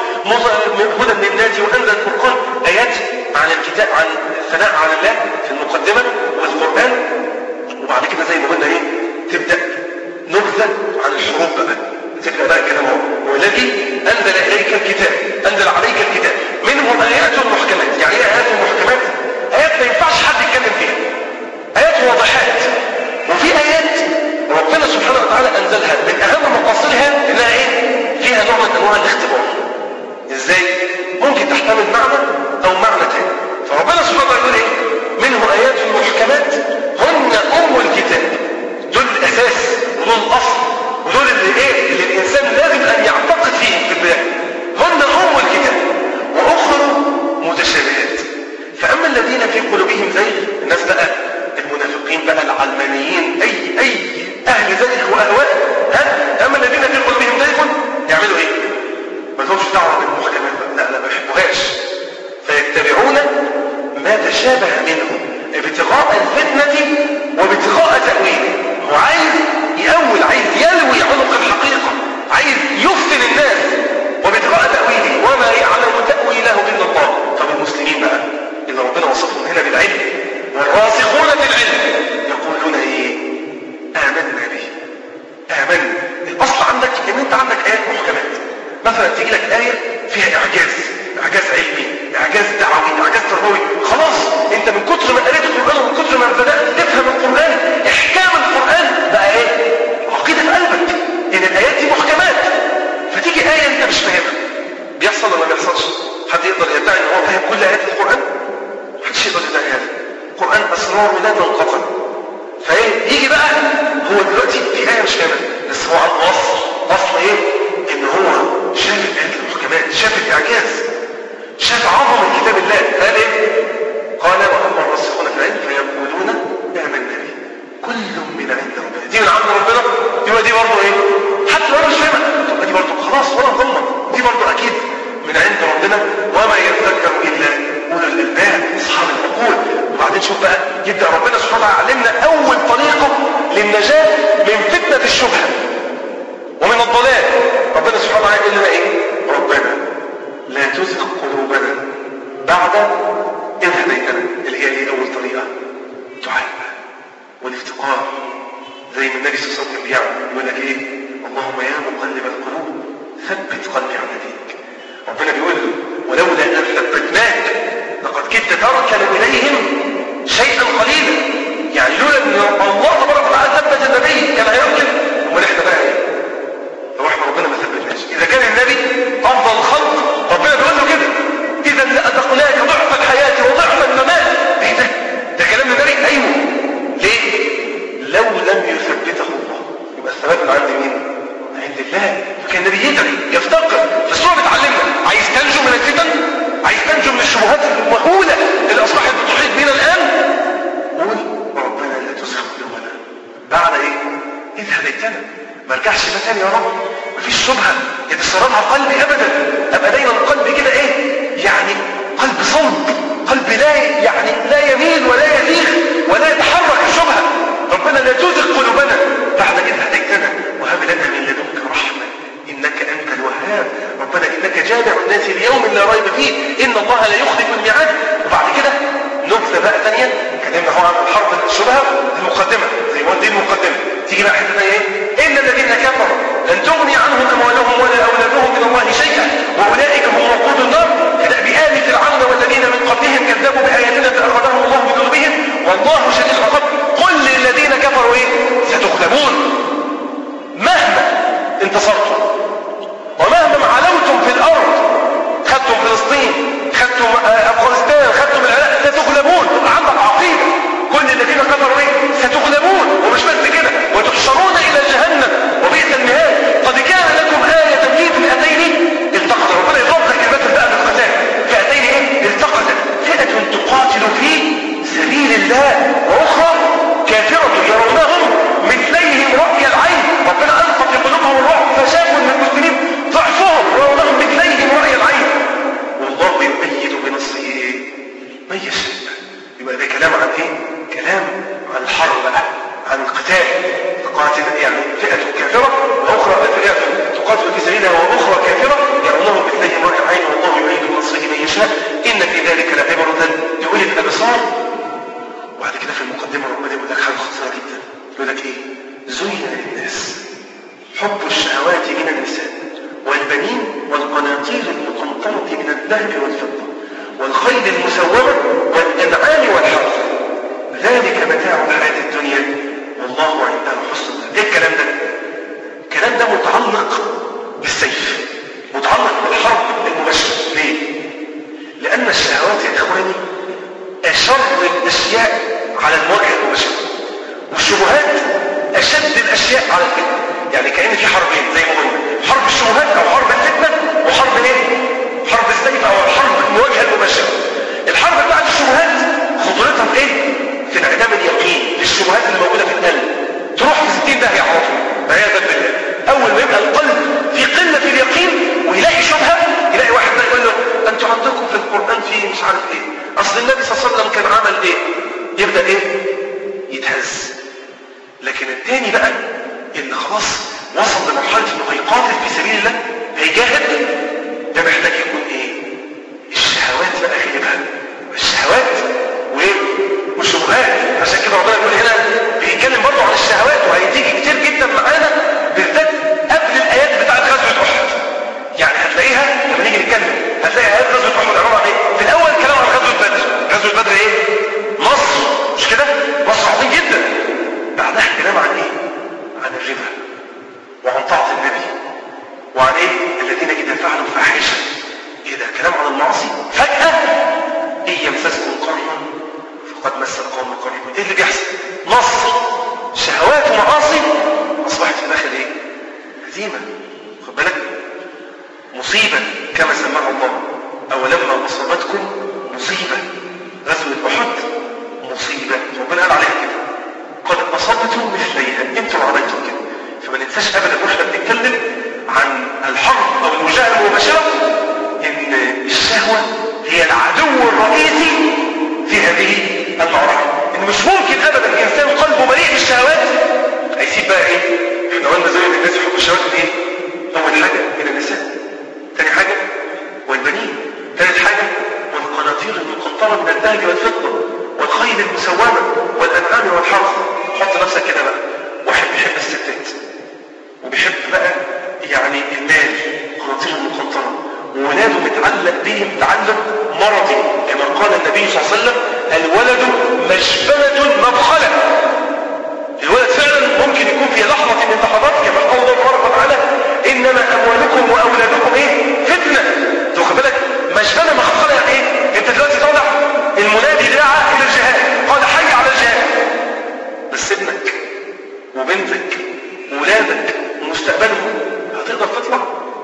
هدى للناس وانزل الفرقان ايات عن الكتاب عن الثناء على الله في المقدمه والقران وبعد كده زي ما قلنا ايه تبدا نبذه عن الحروب بقى تبدا بقى الكلام اهو والذي انزل اليك الكتاب انزل عليك الكتاب منهم ايات محكمات يعني ايه ايات محكمات ايات ما ينفعش حد يتكلم فيها ايات واضحات وفي ايات ربنا سبحانه وتعالى انزلها من اهم مقاصدها انها ايه فيها نوع من انواع الاختبار ازاي ممكن تحتمل معنى او معنى تاني فربنا سبحانه وتعالى يقول ايه منه ايات محكمات هن ام الكتاب دول الاساس ودول الاصل ودول اللي ايه اللي الانسان لازم ان يعتقد فيهم في البدايه هن ام الكتاب واخر متشابهات فاما الذين في قلوبهم زيغ الناس بقى المنافقين بقى العلمانيين اي اي اهل ذلك واهواء ها اما الذين في قلوبهم زيغ يعملوا ايه ما لهمش دعوه بالمحكمات بقى لا لا ما يحبوهاش فيتبعون ما تشابه منه ابتغاء الفتنه وابتغاء تاويله هو عايز يأول عايز يلوي عنق الحقيقه عايز يفتن الناس وابتغاء تاويله وما يعلم تاويله الا الله طب المسلمين بقى اللي ربنا وصفهم هنا بالعلم والراسخون في العلم يقولون ايه آمنا به آمنا الأصل عندك إن أنت عندك آيات محكمات مثلا تيجي لك آية فيها إعجاز إعجاز علمي إعجاز دعوي إعجاز تربوي خلاص أنت من كتر ما قريت القرآن ومن كتر ما بدأت تفهم القرآن إحكام القرآن بقى إيه عقيدة في قلبك إن الآيات دي محكمات فتيجي آية أنت مش فاهمها بيحصل ولا ما بيحصلش حد يقدر يدعي إن هو فاهم كل آيات القرآن محدش يقدر يدعي هذا القرآن أسراره لا تنقطع فايه يجي بقى هو دلوقتي في آية مش فاهمها بس هو عنده أصل أصل إيه؟ إن هو شاف الآيات المحكمات شاف الإعجاز شاف عظمة كتاب الله قال إيه؟ قال وأما الراسخون في العلم فيقولون آمنا به كل من عند ربنا دي من عند ربنا يبقى دي برضه إيه؟ حتى لو أنا مش فاهمها تبقى دي برضه خلاص ولا ضمن دي برضه أكيد من عند ربنا وما يذكر إلا أولو الألباب أصحاب العقول وبعدين شوف بقى يبدأ ربنا سبحانه وتعالى علمنا أول طريقة للنجاة من فتنة الشبهة ومن الضلال ربنا سبحانه وتعالى يقول لنا إيه؟ ربنا لا تزغ قلوبنا بعد إذ هديتنا اللي هي إيه أول طريقة؟ دعاء والافتقار زي ما النبي صلى الله عليه وسلم بيعمل يقول لك إيه؟ اللهم يا مقلب القلوب ثبت قلبي على دينك ربنا بيقول له ولولا أن ثبتناك لقد كدت تركن إليهم شيئا قليلا يعني لولا أن الله تبارك وتعالى ثبت النبي كان هيمكن امال احنا بقى ايه؟ لو احنا ربنا ما ثبتناش إذا كان النبي أفضل الخلق ربنا بيقول له كده إذا لأذقناك ضعف الحياة وضعف الممات إيه ده؟ ده كلام النبي أيوه ليه؟ لو لم يثبته الله يبقى الثبات من عند مين؟ عند الله فكان النبي يدعي يفتقر فالسورة بتعلمنا عايز تنجو من الفتن عايز تنجو من الشبهات المهولة اللي أصبحت بتحيط بينا الآن قول ربنا لا تزغ قلوبنا بعد إيه؟ إذ هديتنا ما رجعش ما تاني يا رب مفيش شبهه يتسرب على قلبي ابدا ابقى دايما قلبي كده ايه يعني قلب صلب قلب لا يعني لا يميل ولا يزيغ ولا يتحرك الشبهه ربنا لا تزغ قلوبنا بعد اذ هديتنا وهب لنا من لدنك رحمه انك انت الوهاب ربنا انك جامع الناس ليوم لا ريب فيه ان الله لا يخلف الميعاد وبعد كده نبذه بقى ثانيه اتكلمنا هو عن الحرب الشبهه المقدمه زي ما دي المقدمه تيجي بقى حته ثانيه ايه ان الذين كفروا لن تغني عنهم اموالهم ولا اولادهم من الله شيئا واولئك هم وقود النار كدأب ال فرعون والذين من قبلهم كذبوا باياتنا فاخذهم الله بذنوبهم والله شديد العقاب قل للذين كفروا ايه ستغلبون مهما انتصرتم ومهما علوتم في الارض خدتم فلسطين خدتم افغانستان خدتم العراق ستغلبون عندك عقيده كل الذين كفروا ايه ستغلبون ومش بس كده وتحشرون الى جهنم وبئس المهاد قد كان لكم آية في فئتين التقت ربنا يضرب لك كلمات بقى بالقتال فئتين ايه التقت فئة تقاتل في سبيل الله واخرى كافرة يرونهم مثليهم رأي العين ربنا ألقى في قلوبهم الرعب فشافوا ان المسلمين ضعفهم يرونهم مثليهم رأي العين والله يؤيد بنصره ايه من يشاء يبقى ده كلام عن ايه كلام عن الحرب بقى عن القتال تقاتل يعني فئة كافرة وأخرى فئة تقاتل في سبيلها وأخرى كافرة يرونهم مثليهم رأي العين والله يؤيد بنصره من يشاء إن في ذلك لعبرة لأولي الأبصار وبعد كده في المقدمة ربنا يقول لك حاجة خطيرة جدا يقول لك ايه زين للناس حب الشهوات من النساء والبنين والقناطير المقنطرة من الذهب والفضة والخيل المسومة والأنعام والحرث ذلك متاع الحياة الدنيا والله عنده حسن ايه الكلام ده الكلام ده متعلق بالسيف متعلق بالحرب المباشرة ليه لأن الشهوات يا إخواني أشر الأشياء على المواجهة المباشرة والشبهات أشد الأشياء على الفتنة يعني كأن في حربين زي ما قلنا حرب الشبهات أو حرب الفتنة وحرب إيه؟ حرب السيف أو حرب المواجهة المباشرة الحرب بتاعت الشبهات خطورتها في إيه؟ في انعدام اليقين للشبهات اللي موجودة في القلب تروح في 60 داهية على طول عياذا بالله أول ما يبقى القلب في قلة في اليقين ويلاقي شبهة يلاقي واحد بقى يقول له أنتوا عندكم في القرآن في مش عارف إيه أصل النبي صلى الله عليه وسلم كان عمل إيه يبدأ إيه يتهز لكن التاني بقى اللي خلاص وصل لمرحلة انه هيقاتل في سبيل الله هيجاهد ده محتاج يكون ايه الشهوات بقى غلبها الشهوات وايه والشبهات عشان كده ربنا يقول هنا بيتكلم برضه عن الشهوات وهيتيجي كتير جدا معانا بالذات قبل الايات بتاعت غزوه احد يعني هتلاقيها لما نيجي نتكلم هتلاقي ايات غزوه احد عباره عن ايه في الاول كلام عن غزوه بدر غزوه بدر ايه نصر مش كده نصر عظيم جدا بعدها كلام عن ايه عن الربا وعن طاعه النبي وعن ايه الذين اذا فعلوا فاحشه ايه ده كلام عن المعاصي فجاه ان يمسسكم قرح فقد مس القوم قرح ايه اللي بيحصل نصر شهوات ومعاصي اصبحت في الاخر ايه هزيمه خد بالك مصيبه كما سماها الله اولما اصابتكم مصيبه غزوه احد مصيبه ربنا قال عليها كده قد اصبتم مثليها انتم عملتم كده فما ننساش ابدا واحنا بنتكلم عن الحرب او المجاهده المباشره ان الشهوه هي العدو الرئيسي في هذه المعركه ان مش ممكن ابدا انسان قلبه مليء بالشهوات هيسيب بقى ايه احنا قلنا زي الناس يحبوا الشهوات من ايه اول حاجه من النساء ثاني حاجه والبنين ثالث حاجه والقناطير المقنطره من الذهب والفضه والخيل المسومه والانعام والحرث حط نفسك كده بقى واحد بيحب الستات وبيحب بقى يعني المال قناطير المقنطره وولاده متعلق بهم تعلق مرضي كما قال النبي صلى الله عليه وسلم الولد مشبنة مبخلة الولد فعلا ممكن يكون في لحظة من اللحظات كما قال الله تبارك وتعالى إنما أموالكم وأولادكم إيه؟ فتنة تاخد بالك مشبنة مبخلة يعني إيه؟ أنت دلوقتي طالع المنادي دعا إلى الجهاد قال حي على الجهاد بس ابنك وبنتك وولادك ومستقبلهم هتقدر تطلع؟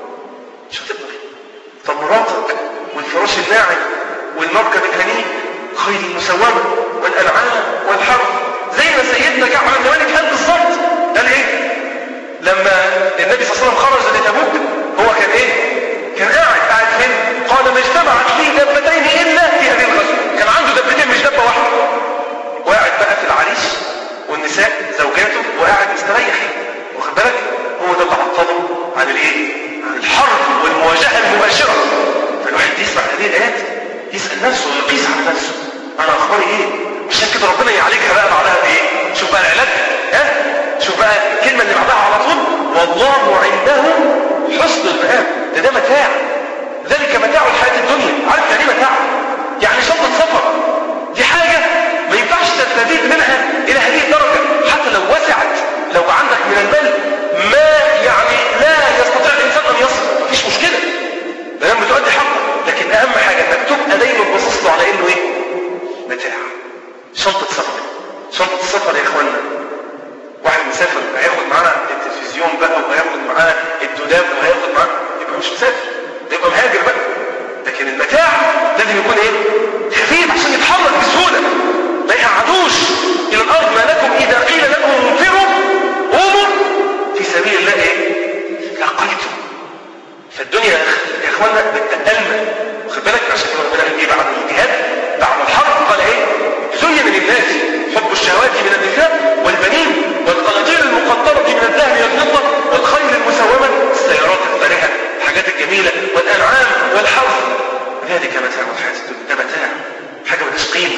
مش هتقدر طب مراتك والفراش الناعم والمركب الهنيء خيل المسومة والأنعام والحرب زي ما سيدنا كعب بن مالك قال بالظبط قال ايه لا لما النبي صلى الله عليه وسلم خرج لتبوك هو كان ايه كان قاعد قاعد فين قال ما اجتمعت لي دبتين الا في هذه الغزوه كان عنده دبتين مش دبه واحده وقاعد بقى في العريش والنساء زوجاته وقاعد مستريح واخد بالك هو ده اللي عطله عن الايه عن الحرب والمواجهه المباشره فالواحد يسمع هذه الايات يسال نفسه ويقيس على نفسه انا اخباري ايه عشان كده ربنا يعالجها بقى بعدها بايه شوف بقى العلاج ها شوف بقى الكلمه اللي بعدها على طول والله عنده حسن المآب ده ده متاع ذلك متاع الحياه الدنيا عارف يعني ايه متاع يعني شنطه سفر دي حاجه ما ينفعش تستفيد منها الى هذه الدرجه حتى لو وسعت لو عندك من المال ما يعني لا يستطيع الانسان ان يصل مفيش مشكله ما دام بتؤدي حقه لكن اهم حاجه انك تبقى دايما باصص له على انه ايه متاع شنطه سفر شنطه السفر يا اخوانا واحد مسافر هياخد معاه التلفزيون بقى وهياخد معاه الدولاب وهياخد معاه يبقى مش مسافر يبقى مهاجر بقى لكن المتاع لازم يكون ايه خفيف عشان يتحرك بسهوله ما يقعدوش الى الارض ما لكم اذا قيل لكم انفروا قوموا في سبيل الله ايه لقيتم فالدنيا يا اخوانا بتتألم واخد بالك عشان كده ربنا قال ايه بعد الجهاد بعد الحرب قال ايه زين للناس حب الشهوات من النساء والبنين والقناطير المقنطرة من الذهب والفضة والخيل المسومة السيارات الفارهة الحاجات الجميلة والأنعام والحرث ذلك متاع الحياة الدنيا ده متاع حاجة ملهاش قيمة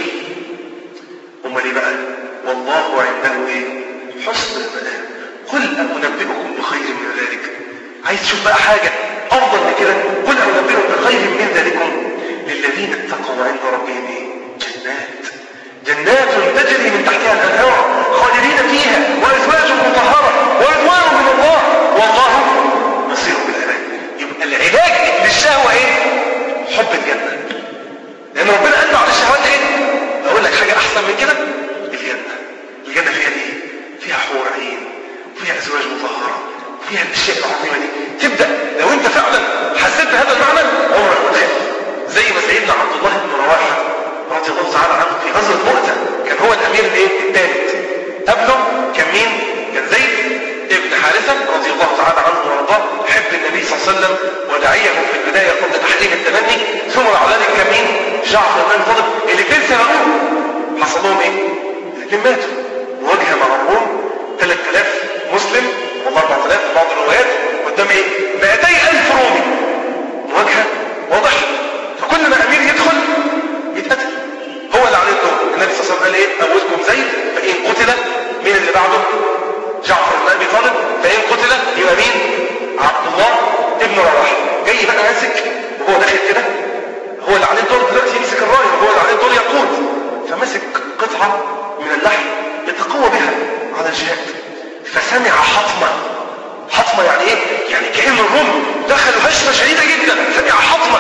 أمال ايه بقى والله عنده ايه حسن المآب قل أنبئكم بخير من ذلك عايز تشوف بقى حاجة أفضل من كده قل أنبئكم بخير من ذلكم للذين اتقوا عند ربهم ايه جنات جنات تجري من تحتها الأنهار خالدين فيها وأزواج مطهرة ورضوان من الله والله بصير بالعباد يبقى العلاج للشهوة ايه حب الجنة لأن ربنا قال له على الشهوات ايه أقول لك حاجة أحسن من كده الجنة الجنة فيها ايه فيها حور عين وفيها أزواج مطهرة وفيها الأشياء العظيمة دي تبدأ لو أنت فعلا حسيت بهذا المعنى عمرك ما تخاف زي ما سيدنا عبد الله بن رواحة رضي الله تعالى عنه في غزوة مؤتة كان هو الأمير الايه الثالث قبله كان مين؟ كان زيد ابن حارثة رضي الله تعالى عنه وارضاه حب النبي صلى الله عليه وسلم وداعيه في البداية قبل تحريم التبني ثم بعد ذلك كان مين؟ جعفر بن طالب الاثنين سبقوه حصل لهم ايه؟ الاثنين ماتوا مواجهة مع الروم 3000 مسلم والله 4000 في بعض الروايات قدام ايه؟ 200000 رومي مواجهة واضحة فكل ما امير يدخل يتقتل هو اللي عليه الدور النبي صلى الله عليه وسلم قال ايه اولكم زيد فان قتل مين اللي بعده جعفر بن ابي طالب فان قتل يبقى مين عبد الله ابن رواحه جاي بقى ماسك وهو داخل كده هو اللي عليه الدور دلوقتي يمسك الرايه هو اللي عليه الدور يقود فمسك قطعه من اللحم يتقوى بها على الجهاد فسمع حطمه حطمه يعني ايه يعني كأن الروم دخلوا هشمه شديده جدا سمع حطمه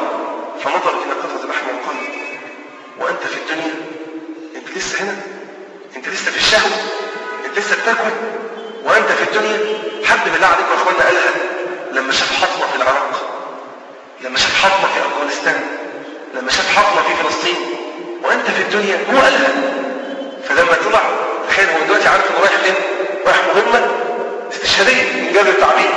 فنظر الى قطعه اللحم وقال وانت في الدنيا انت لسه هنا انت لسه في الشهوة انت لسه بتاكل وانت في الدنيا حد بالله عليكم يا اخوانا قالها لما شاف حطمة في العراق لما شاف حطمة في افغانستان لما شاف حطمة في فلسطين وانت في الدنيا هو قالها فلما طلع تخيل هو دلوقتي عارف انه رايح فين رايح مهمة استشهادية انجاز التعبير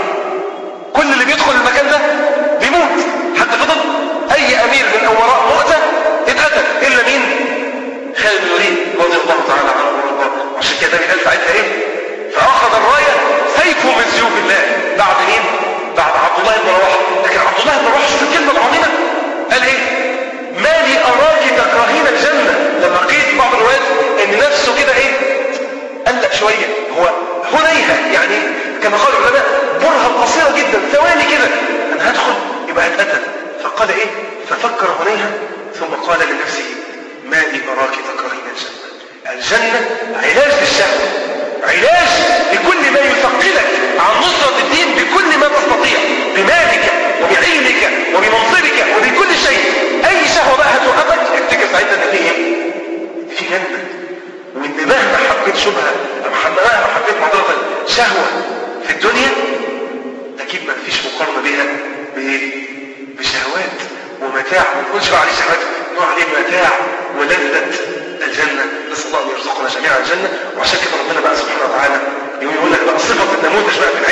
كل اللي بيدخل المكان ده بيموت حتى فضل اي امير من امراء مؤتة اتقتل الا مين خالد بن الوليد رضي الله تعالى عنه وارضاه عشان كده النبي قال ساعتها ايه فاخذ الرايه سيف من سيوف الله بعد مين بعد عبد الله بن رواحه لكن عبد الله بن رواحه شوف الكلمه العظيمه قال ايه ما لي اراك تكرهين الجنه لما قيل في بعض الروايات ان نفسه كده ايه قلق شويه هو هنيهه يعني كما قال العلماء برهه قصيره جدا ثواني كده انا هدخل يبقى هتقتل فقال ايه ففكر هنيهه ثم قال لنفسه ما لي أراك تكرهين الجنة الجنة علاج للشهوة علاج لكل ما يثقلك عن نصرة الدين بكل ما تستطيع بمالك وبعلمك وبمنصبك وبكل شيء أي شهوة بقى هتوقفك افتكر ساعتها ان في ايه؟ في جنة وان مهما حبيت شبهة أو مهما حبيت معضلة شهوة في الدنيا أكيد ما فيش مقارنة بها بإيه؟ بشهوات ومتاع ما نقولش بقى عليه شهوات نوع عليه متاع ولذة الجنة نسأل الله أن يرزقنا جميعا الجنة وعشان كده ربنا بقى سبحانه وتعالى يقول لك بقى صفة النموذج بقى في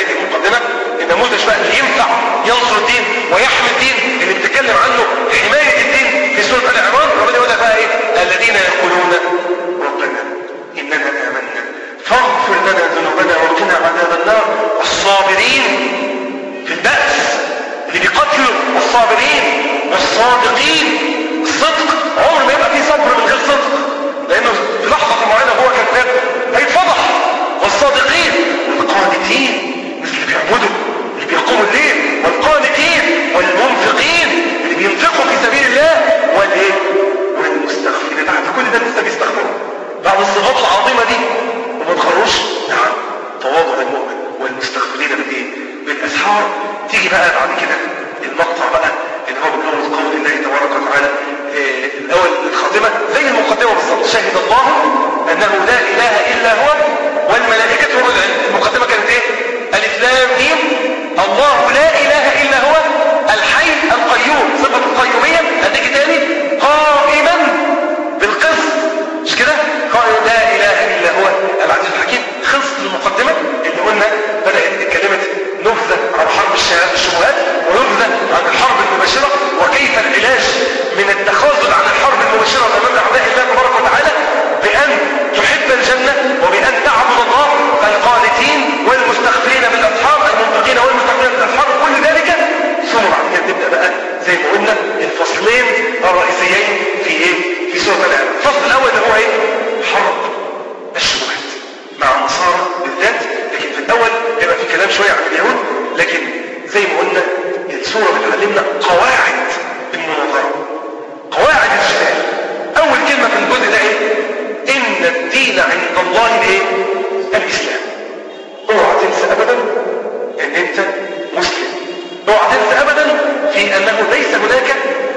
والصابرين والصادقين الصدق عمر ما يبقى فيه صبر من غير صدق لانه في لحظه معينه هو كذاب هيتفضح والصادقين والقانتين مثل اللي بيعبدوا اللي بيقوموا الليل والقانتين والمنفقين اللي بينفقوا في سبيل الله والايه والمستغفرين بعد كل ده لسه بيستغفروا بعد الصفات العظيمه دي وما تغروش نعم تواضع المؤمن والمستغفرين بالايه بالاسحار تيجي بقى بعد كده المقطع بقى اللي هو بنقول قول الله تبارك وتعالى إيه الاول الخاتمه زي المقدمه بالظبط شهد الله انه لا اله الا هو والملائكه واولو العلم المقدمه كانت ايه الف لام ميم الله لا اله الا هو الحي القيوم صفه القيوميه هتيجي تاني قائما بالقسط مش كده قال لا اله الا هو العزيز الحكيم خلصت المقدمه اللي قلنا بدات اتكلمت نبذه عن حرب الشبهات ونبذه عن الحرب المباشره وكيف العلاج من التخاذل عن الحرب المباشره امام اعداء الله تبارك وتعالى بان تحب الجنه وبان تعبد الله القانتين والمستغفرين بالاسحار المنفقين والمستغفرين بالاسحار كل ذلك ثم بعد كده نبدا بقى زي ما قلنا الفصلين الرئيسيين في ايه في سوره الانعام الفصل الاول اللي هو ايه حرب الشبهات مع النصارى بالذات لكن في الاول هيبقى في كلام شويه عن اليهود لكن زي ما قلنا السوره بتعلمنا قواعد المناظره قواعد الجدال اول كلمه في الجزء ده ايه ان الدين عند الله الايه الاسلام اوعى تنسى ابدا ان انت مسلم اوعى تنسى ابدا في انه ليس هناك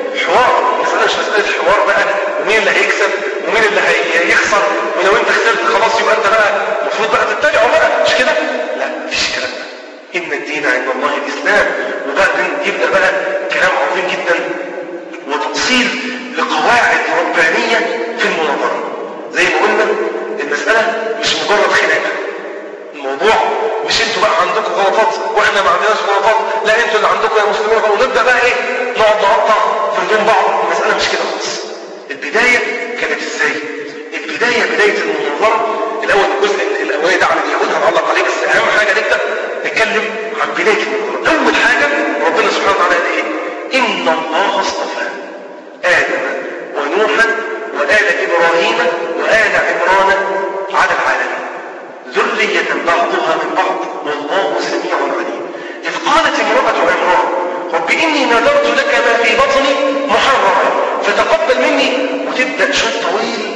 حوار مسألة مش مسألة حوار بقى ومين اللي هيكسب ومين اللي هيخسر ولو انت خسرت خلاص يبقى انت بقى المفروض بقى تتبعه بقى مش كده؟ لا مفيش كلام ده ان الدين عند الله الاسلام وبعدين يبدا بقى كلام عظيم جدا وتفصيل لقواعد ربانيه في المناظره زي ما قلنا المساله مش مجرد خناقه الموضوع مش انتوا بقى عندكم غلطات واحنا ما عندناش غلطات لا انتوا اللي عندكم يا مسلمين غلطات ونبدا بقى ايه نقعد نقطع في هدوم بعض المساله مش كده خالص البدايه كانت ازاي البدايه بدايه المناظره الاول الجزء الاولاني ده عن اليهود هنعلق عليه بس اهم حاجه نبدا نتكلم عن بدايه المناظره اول حاجه ربنا سبحانه وتعالى قال ايه ان الله اصطفى ادم ونوحا وآل إبراهيم وآل عمران على العالمين ذرية بعضها من بعض والله سميع عليم إذ قالت امرأة عمران رب إني نذرت لك ما في بطني محرما فتقبل مني وتبدأ شوط طويل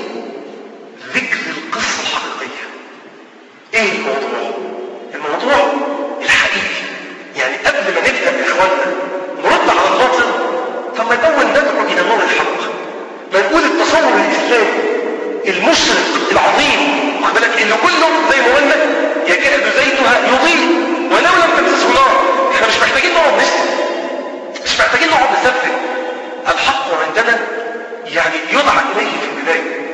ذكر القصة الحقيقية إيه الموضوع؟ الموضوع الحقيقي يعني قبل ما نبدأ يا إخواننا نرد على الباطل طب ما الأول ندعو إلى نور الحق ما نقول التصور الإسلامي المشرق العظيم واخد بالك اللي كله زي ما قلنا يكاد زيتها يضيء ولو لم تمسسه نار احنا مش محتاجين نقعد نسال مش محتاجين نقعد نسفل الحق عندنا يعني يدعى اليه في البدايه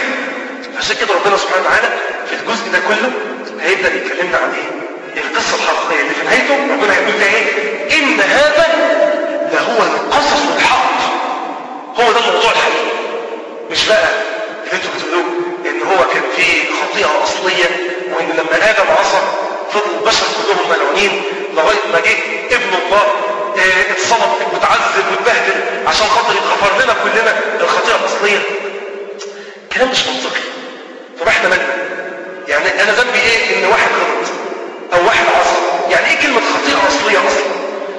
عشان كده ربنا سبحانه وتعالى في الجزء ده كله هيبدا يكلمنا عن ايه القصه الحقيقيه اللي في نهايته ربنا هيقول لنا ايه ان هذا لهو القصص الحق هو ده الموضوع الحقيقي مش بقى اللي انتوا بتقولوه ان هو كان في خطيئه اصليه وان لما ادم عصى فضل البشر كلهم ملعونين لغايه ما جه ابن الله اه اتصلب وتعذب واتبهدل عشان خاطر يتغفر لنا كلنا الخطيئه الاصليه كلام مش منطقي طب احنا مالنا يعني انا ذنبي ايه ان واحد غلط او واحد عصى يعني ايه كلمه خطيئه اصليه اصلا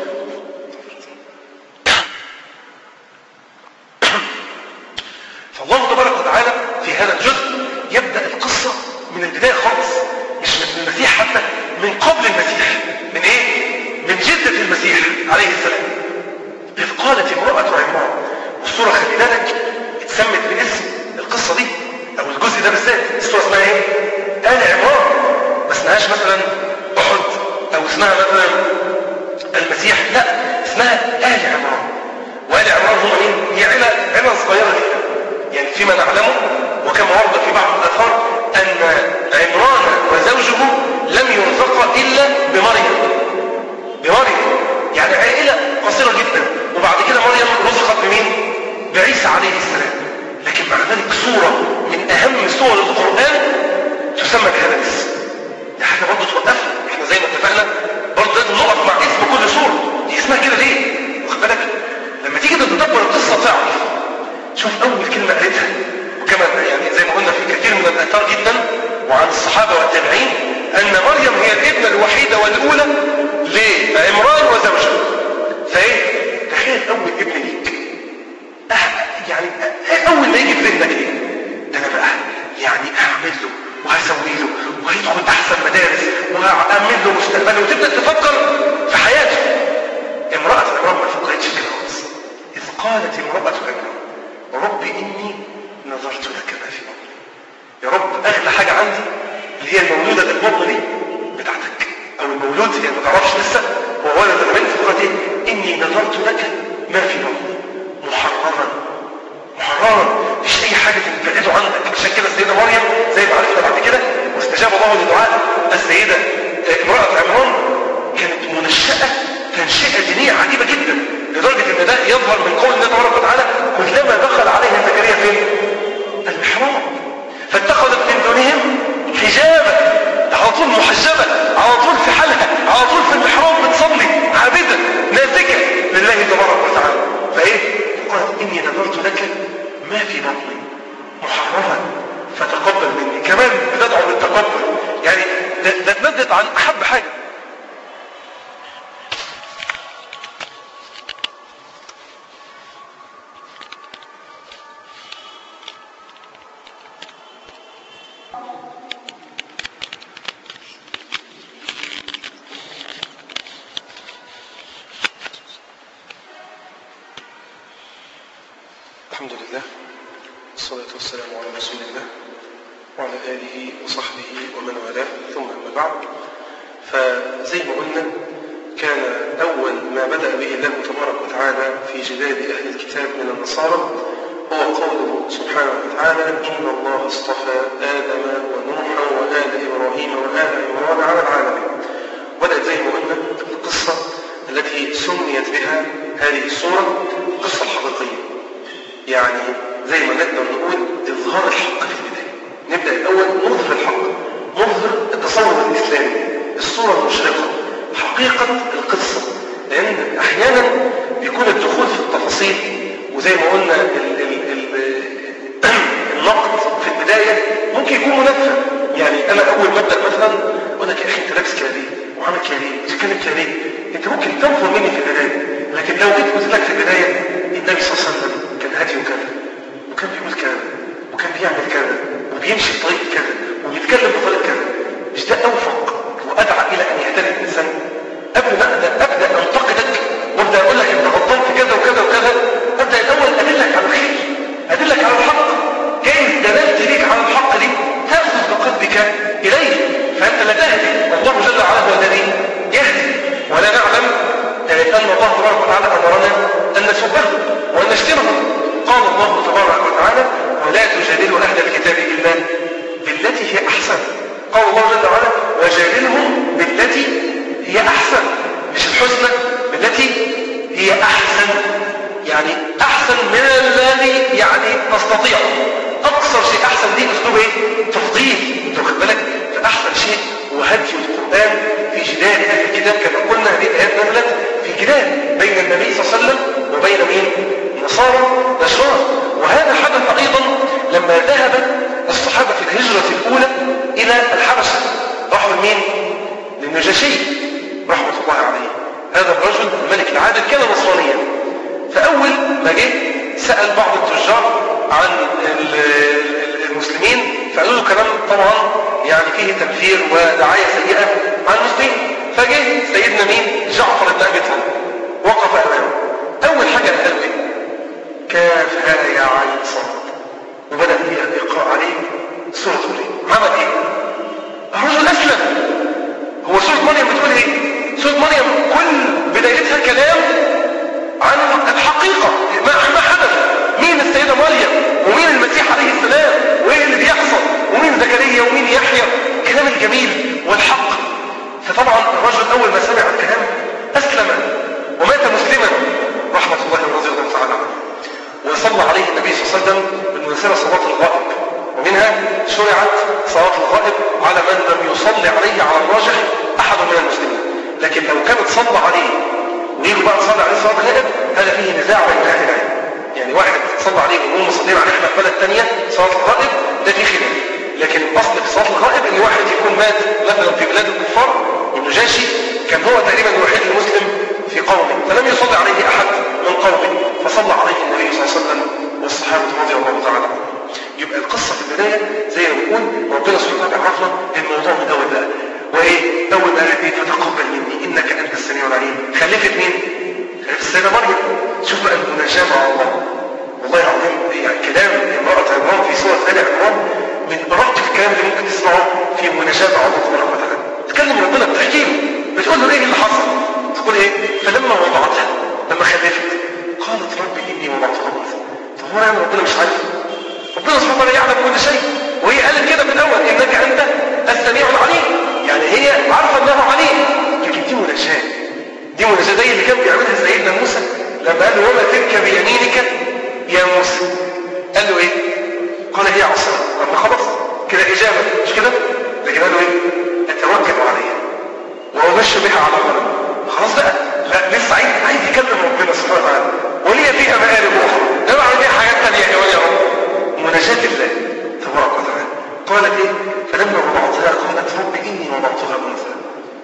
فالله تبارك وتعالى في هذا الجزء يبدأ القصة من البداية خالص مش من المسيح حتى من قبل المسيح من ايه؟ من جدة المسيح عليه السلام إذ قالت امرأة عمران والسورة خلي بالك اتسمت باسم القصة دي أو الجزء ده بالذات السورة اسمها ايه؟ آل عمران ما اسمهاش مثلا أحد أو اسمها مثلا المسيح لا اسمها آل عمران وآل عمران هم ايه؟ هي عيلة عيلة صغيرة جدا يعني فيما نعلمه وكما ورد في بعض الآثار أن عمران وزوجه لم يرزقا إلا بمريم بمريم يعني عائلة قصيرة جدا وبعد كده مريم رزقت بمين؟ بعيسى عليه السلام لكن مع ذلك سورة من أهم سور القرآن تسمى بهذا الاسم دي حاجة برضه توقفنا احنا زي ما اتفقنا برضه لازم نقف مع اسم كل سورة دي اسمها كده ليه؟ واخد بالك؟ التابعين ان مريم هي الابنه الوحيده والاولى لعمران وزوجه فايه تخيل اول ابن ليك أه يعني أه اول ما يجي في ذهنك ايه ده انا بقى يعني اعمل له وهسوي له وهيدخل احسن مدارس وهامن له مستقبله وتبدا تفكر في حياته امراه عمران ما فكرتش كده خالص اذ قالت امراه عمران رب اني نظرت لك ما في بطني يا رب اغلى حاجه عندي اللي هي المولوده اللي في بطني دي بتاعتك او المولود هي ما تعرفش لسه هو ولد ولا بنت فقالت ايه اني نظرت لك ما في بطني محررا محررا مفيش اي حاجه تبعده عنك عشان كده سيدنا مريم زي ما عرفنا بعد كده واستجاب الله لدعاء السيده امراه عمران كانت منشاه تنشئه دينيه عجيبه جدا لدرجه ان ده يظهر من قول الله تبارك وتعالى كلما دخل عليها زكريا فين؟ المحراب فاتخذت من دونهم حجابا على طول محجبه على طول في حالها على طول في المحراب بتصلي عابده نازكه لله تبارك وتعالى فايه؟ قالت اني نذرت لك ما في بطني محررا فتقبل مني كمان بتدعو بالتقبل يعني ده, ده تمدد عن احب حاجه الحمد لله والصلاة والسلام على رسول الله وعلى آله وصحبه ومن والاه ثم أما بعد فزي ما قلنا كان أول ما بدأ به الله تبارك وتعالى في جداد أهل الكتاب من النصارى هو قوله سبحانه وتعالى إن الله اصطفى آدم ونوحا وآل إبراهيم وآل عمران على العالمين بدأت زي ما قلنا القصة التي سميت بها هذه السورة القصة الحقيقية يعني زي ما نقدر نقول إظهار الحق في البداية نبدأ الأول نظهر الحق نظهر التصور الإسلامي الصورة المشرقة حقيقة القصة لأن أحيانا بيكون الدخول في التفاصيل وزي ما قلنا ال ال ال النقد في البداية ممكن يكون منفذ يعني أنا أول ما أبدأ مثلا أقول لك يا أخي أنت لابس كده ليه؟ وعامل كده ليه؟ بتتكلم كده ليه؟ أنت ممكن تنفر مني في البداية لكن لو جيت قلت لك في البداية النبي صلى الله عليه وسلم كان هديه كذا وكان بيقول كذا وكان بيعمل كذا وبيمشي بطريقة كذا وبيتكلم بطريقة كذا مش ده أوفق وأدعى إلى أن يهتدي الإنسان قبل ما أبدأ أبدأ أنتقدك وأبدأ أقول لك أنت غلطان في كذا وكذا وكذا أبدأ الأول أدلك على الخير أدلك على الحق جايز دلالتي ليك على الحق دي تأخذ بقلبك إليه فأنت لا تهدي والله جل وعلا هو الذي يهدي ولا نعلم أن الله تبارك وتعالى أمرنا أن نسبه وأن نشتمه قال الله تبارك وتعالى ولا تجادلوا أهل الكتاب إلا بالتي هي أحسن قال الله جل وعلا وجادلهم بالتي هي أحسن مش الحسنى بالتي هي أحسن يعني أحسن من الذي يعني نستطيع أقصر شيء أحسن دي أسلوب إيه؟ تفضيل أنت واخد بالك فأحسن شيء هو هدي القرآن في جدال أهل الكتاب كما قلنا هذه الآيات نزلت في جدال بين النبي صلى الله عليه وسلم وبين مين؟ نصارى نشران وهذا حدث أيضا لما ذهب الصحابة في الهجرة الأولى إلى الحبشة راحوا لمين؟ للنجاشي رحمة الله عليه هذا الرجل الملك العادل كان نصرانيا فأول ما جه سأل بعض التجار عن المسلمين فقالوا له كلام طبعا يعني فيه تنفير ودعاية سيئة عن المسلمين فجه سيدنا مين؟ جعفر بن أبي طالب وقف أمامه أول حاجة قال له إيه؟ كاف ها يا عين صاد وبدأ فيها الإقراء عليه سورة مريم عمل إيه؟ الرجل أسلم هو سورة مريم بتقول إيه؟ سورة مريم كل بدايتها كلام عن الحقيقة ما ما حدث مين السيدة مريم ومين المسيح عليه السلام وإيه اللي بيحصل ومين زكريا ومين يحيى الكلام الجميل والحق فطبعا الرجل أول ما سمع الكلام أسلم ومات مسلما رحمة الله ورضي الله تعالى عنه وصلى عليه النبي صلى الله عليه وسلم بالمناسبة صلاة الغائب ومنها شرعت صلاة الغائب على من لم يصلي عليه على الراجح أحد من المسلمين لكن لو كانت صلى عليه ويجوا بقى نصلي عليه صلاة غائب هذا فيه نزاع بين أهل العلم يعني واحد صلى عليه وهم مصلين عليه احنا في بلد ثانية صلاة الغائب ده فيه خلاف لكن الاصل في صلاه الغائب ان واحد يكون مات مثلا في بلاد الكفار النجاشي كان هو تقريبا الوحيد المسلم في قومه فلم يصلي عليه احد من قومه فصلى عليه النبي صلى الله عليه وسلم والصحابه رضي الله تعالى عنهم يبقى القصه في البدايه زي ما بنقول ربنا سبحانه وتعالى عرفنا الموضوع من اول بقى وايه اول ما قالت ايه فتقبل مني انك انت السميع العليم خلفت مين خلفت السيده مريم شوف بقى المناجاه مع الله والله العظيم يعني كلام امراه عمران في سوره ال عمران من ارق الكلام اللي ممكن تسمعه في مناجاه مع الله تبارك وتعالى تكلم ربنا بتحكي له بتقول له ايه اللي حصل تقول ايه فلما وضعتها لما خلفت قالت ربي اني وضعتها انثى طب هو يعني ربنا مش عارف ربنا سبحانه وتعالى يعلم كل شيء وهي قالت كده في الاول انك انت السميع العليم يعني هي عارفه انه عليم لكن دي مناجاه دي مناجاه زي اللي كان بيعملها سيدنا موسى لما قال له وما تلك بيمينك يا موسى قال له ايه قال هي عصا طب خلاص كده اجابه مش كده لكن قال له ايه اتوكل عليها وابشر بها على غنم خلاص بقى لا لسه عايز عايز يكلم ربنا سبحانه وتعالى ولي فيها مآرب اخرى ده بعمل بيها حاجات ثانيه يا رب مناجاة الله تبارك وتعالى قالت ايه فلما وضعتها قالت رب اني وضعتها انثى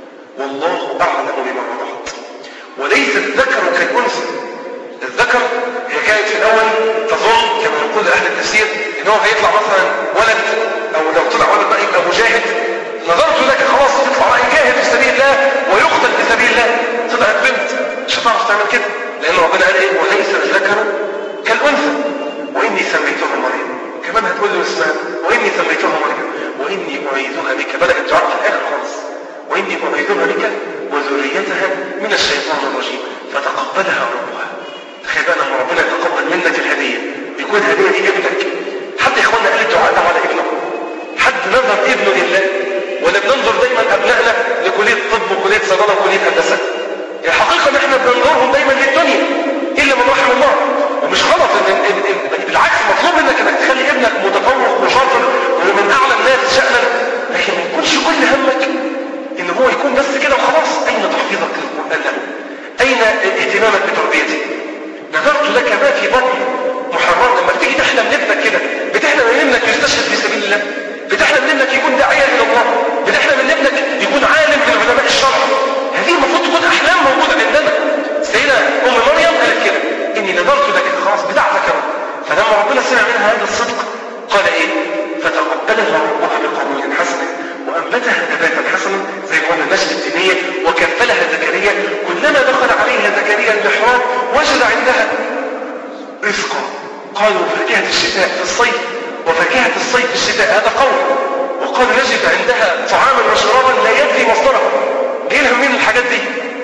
والله اعلم بما وضعت وليس الذكر كالانثى الذكر هي كانت في الاول تظن كما يقول اهل التفسير ان هو هيطلع مثلا ولد او لو طلع ولد بقى يبقى مجاهد نظرت لك خلاص تطلع بقى يجاهد في سبيل الله ويقتل في سبيل الله طلعت بنت مش هتعرف تعمل كده لان ربنا قال ايه وليس الذكر كالانثى واني سميتها مريم كمان هتقول له اسمها واني سميتها مريم واني اعيذها بك بدا الدعاء في الاخر خالص واني اعيذها بك وذريتها من الشيطان الرجيم فتقبلها ربها تخيل بقى لما ربنا يتقبل منك الهديه يكون الهديه دي ابنك حتى يا اخوانا قال الدعاء ده على ابنه حد نظر ابنه لله ولا بننظر دايما ابنائنا لكليه طب وكليه صيدله وكليه هندسه الحقيقه ان احنا بننظرهم دايما للدنيا الا من رحم الله ومش غلط ان إن- إن- بالعكس مطلوب منك انك تخلي ابنك متفوق وشاطر ومن اعلى الناس شانا لكن ما يكونش كل همك ان هو يكون بس كده وخلاص اين تحفيظك للقران له اين اهتمامك بتربيته نذرت لك ما في بطني محررا لما تيجي تحلم لابنك كده بتحلم ان ابنك يستشهد في سبيل الله بتحلم ان ابنك يكون داعيه الى الله بتحلم ان ابنك يكون عالم من علماء الشرع هذه المفروض تكون احلام موجوده عندنا سيدة ام مريم قالت كده اني نذرت لك خلاص بتاعتك يا رب فلما ربنا سمع منها هذا الصدق قال ايه فتقبلها ربها بقبول حسن وانبتها نباتا حسنا زي ما قلنا النشأة الدينية وكفلها زكريا كلما دخل عليها زكريا المحراب وجد عندها رزقا قالوا فاكهة الشتاء في الصيف وفاكهة الصيف في الشتاء هذا قول وقالوا يجد عندها طعاما وشرابا لا يدري مصدره جاي لها منين الحاجات دي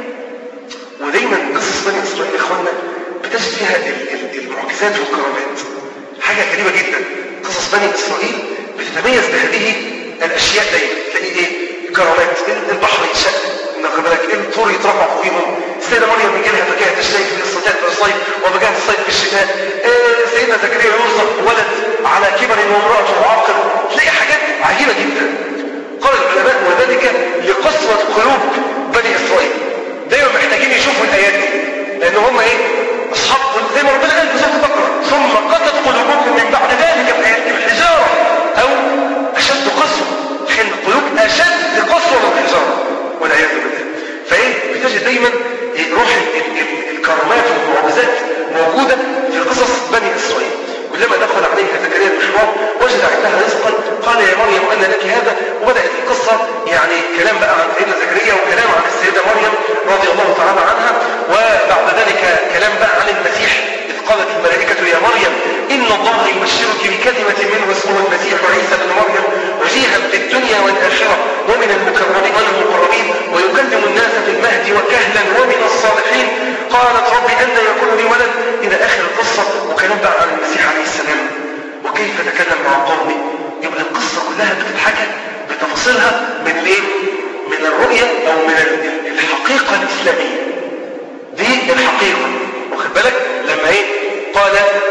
ودايما قصص بني اسرائيل يا اخوانا بتجد فيها ال- ال- المعجزات والكرامات حاجه غريبه جدا قصص بني اسرائيل بتتميز بهذه الاشياء دايما تلاقي ايه كرامات ال- البحر يتشق واخد بالك الطور يترفع فوقيهم السيده مريم بيجي لها فاكهه الشتاء في الصيف في الصيف وفاكهه الصيف في الشتاء آه، سيدنا زكريا يرزق ولد على كبر وامراته عاقل تلاقي حاجات عجيبه جدا قال العلماء وذلك لقسوه قلوب بني اسرائيل دايما محتاجين يشوفوا الايات دي لان هم ايه اصحاب زي ما ربنا قال في سوره البقره ثم قست قلوبكم من بعد ذلك في الحجاره او اشد قسوه تخيل القلوب اشد قسوه من الحجاره والعياذ بالله فايه بتجد دايما إيه روح ال- ال- ال- الكرامات والمعجزات موجوده في قصص بني اسرائيل كلما دخل عليها زكريا المحراب وجد عندها رزقا قال يا مريم ان لك هذا وبدات القصه يعني كلام بقى عن سيدنا زكريا وكلام عن السيده مريم رضي الله تعالى عنها وبعد ذلك كلام بقى عن المسيح اذ قالت الملائكه يا مريم ان الله يبشرك بكلمه منه اسمه المسيح عيسى بن مريم وجيها في الدنيا والاخره ومن المكرمين والمقربين ويكلم الناس في المهد وكهلا ومن الصالحين قالت رب ان يكون لي ولد الى اخر القصه وكلام بقى عن المسيح عليه السلام وكيف تكلم مع قومه يبقى القصه كلها بتتحكى بتفاصيلها من ايه من الرؤيه او من ال- الحقيقه الاسلاميه دي الحقيقة واخد بالك لما ايه قال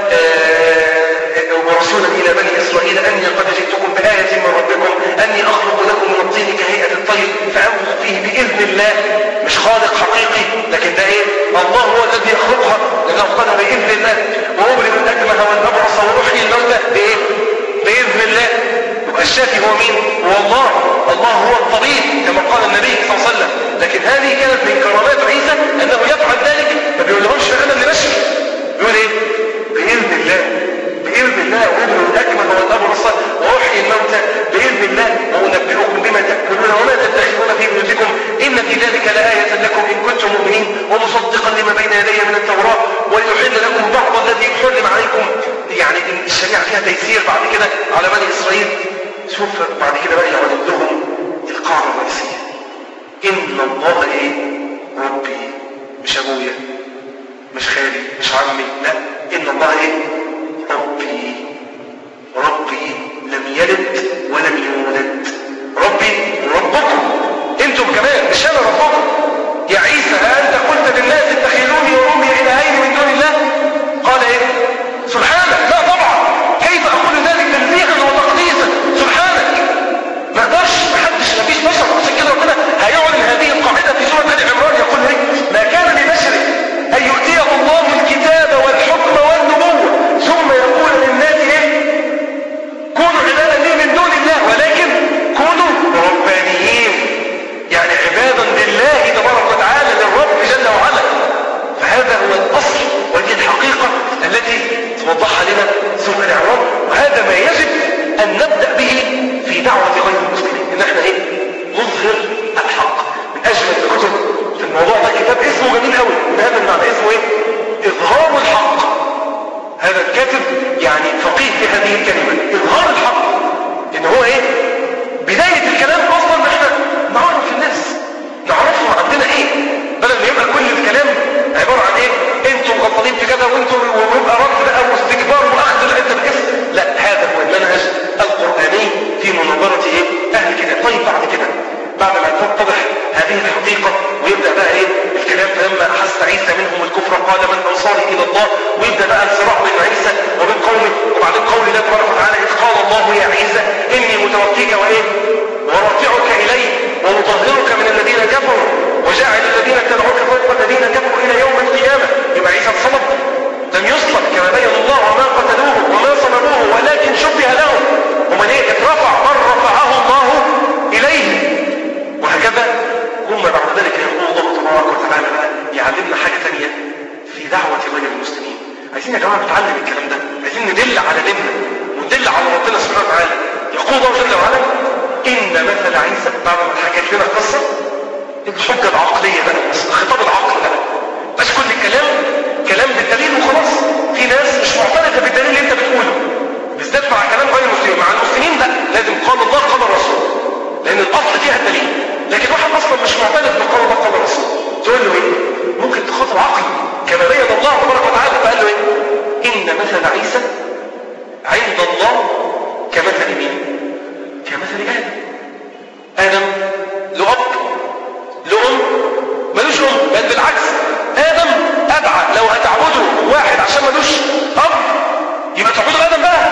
آه، ورسولا الى بني اسرائيل اني قد جئتكم بآية من ربكم اني اخلق لكم من الطين كهيئة الطير فانفخ فيه باذن الله مش خالق حقيقي لكن ده ايه الله هو الذي يخلقها لانه قال باذن الله وابرم الاكمه والابرص واحيي الموتى بايه باذن الله يبقى الشافي لكن هذه كانت من كرامات عيسى انه يفعل ذلك ما بيقولهمش انا اللي ماشي بيقول ايه باذن الله باذن الله ابن الاكمل والابرص واحيي الموتى باذن الله وانبئكم بما تاكلون وما تدخرون في بيوتكم ان في ذلك لايه لكم ان كنتم مؤمنين ومصدقا لما بين يدي من التوراه وليحل لكم بعض الذي حرم عليكم يعني الشريعه فيها تيسير بعد كده على بني اسرائيل شوف بعد كده بقى يعرض لهم القاعده الرئيسيه ان الله ايه ربي مش ابويا مش خالي مش عمي لا ان الله ايه ربي ربي لم يلد ولم يولد ربي ربكم انتم كمان مش انا ربكم يا عيسى انت قلت للناس اتخذوني وامي الهين من دون الله قال ايه سبحانك لا طبعا كيف اقول ذلك تنزيها وتقديسا سبحانك ما اقدرش ما حدش ما فيش بشر عشان كده ربنا هيعلن هذه القاعده في سوره ال عمران يقول ايه ما كان لبشر ان يؤتيه الله الكتاب والحكم والنبوه ثم يقول للناس ايه كونوا عبادا لي من دون الله ولكن كونوا ربانيين يعني عبادا لله تبارك وتعالى للرب جل وعلا فهذا هو الاصل وهذه الحقيقه التي توضحها لنا سوره الاعراب وهذا ما يجب ان نبدا به في دعوه غير المسلمين ان احنا ايه نظهر الحق من اجمل الكتب في الموضوع ده كتاب اسمه جميل قوي بهذا المعنى اسمه ايه اظهار الحق هذا الكاتب يعني فقيه في هذه الكلمة إظهار الحق إن هو إيه بداية الكلام أصلا إن إحنا نعرف الناس نعرفهم عندنا إيه بدل ما يبقى كل الكلام عبارة عن إيه أنتم غلطانين في كذا وأنتم ويبقى رد بقى واستكبار وأخذ لا أنت بالاسم لا هذا هو المنهج القرآني في مناظرة إيه أهل الكتاب طيب بعد كده بعد ما تتضح هذه الحقيقة ويبدأ بقى إيه الكلام فلما أحس عيسى منهم الكفر قال من أنصاري إلى الله ويبدأ بقى الصراع بين عيسى وبين قومه وبعدين قول الله تبارك وتعالى إذ قال الله يا عيسى إني متوفيك وإيه ورافعك إلي ومطهرك من الذين كفروا وجاعل الذين اتبعوك فوق الذين كفروا إلى يوم القيامة يبقى عيسى اتصلب لم يصلب كما بين الله وما قتلوه وما صلبوه ولكن شبه لهم ومن ايه اترفع من رفعه الله إليه وهكذا ثم بعد ذلك يقول الله تبارك وتعالى بقى يعلمنا حاجة ثانية في دعوة غير المسلمين عايزين يا جماعة نتعلم الكلام ده عايزين ندل على ديننا وندل على ربنا سبحانه وتعالى يقول الله جل وعلا إن مثل عيسى بعد ما حكيت لنا القصة الحجة العقلية بقى خطاب العقل بقى بس كل الكلام كلام بالدليل وخلاص في ناس مش معترفة بالدليل اللي انت بتقوله بالذات مع كلام غير المسلمين مع المسلمين لا لازم قال الله قال الرسول لأن الأصل فيها الدليل لكن واحد أصلا مش معترف بقول الله قال الرسول تقول له إيه؟ ممكن تخاطب عقل كما بين الله تبارك وتعالى فقال له إيه؟ إن مثل عيسى عند الله كمثل مين؟ كمثل آدم آدم له أب له أم ملوش أم بل بالعكس آدم أدعى لو هتعبدوا واحد عشان ملوش أب يبقى تعبدوا آدم بقى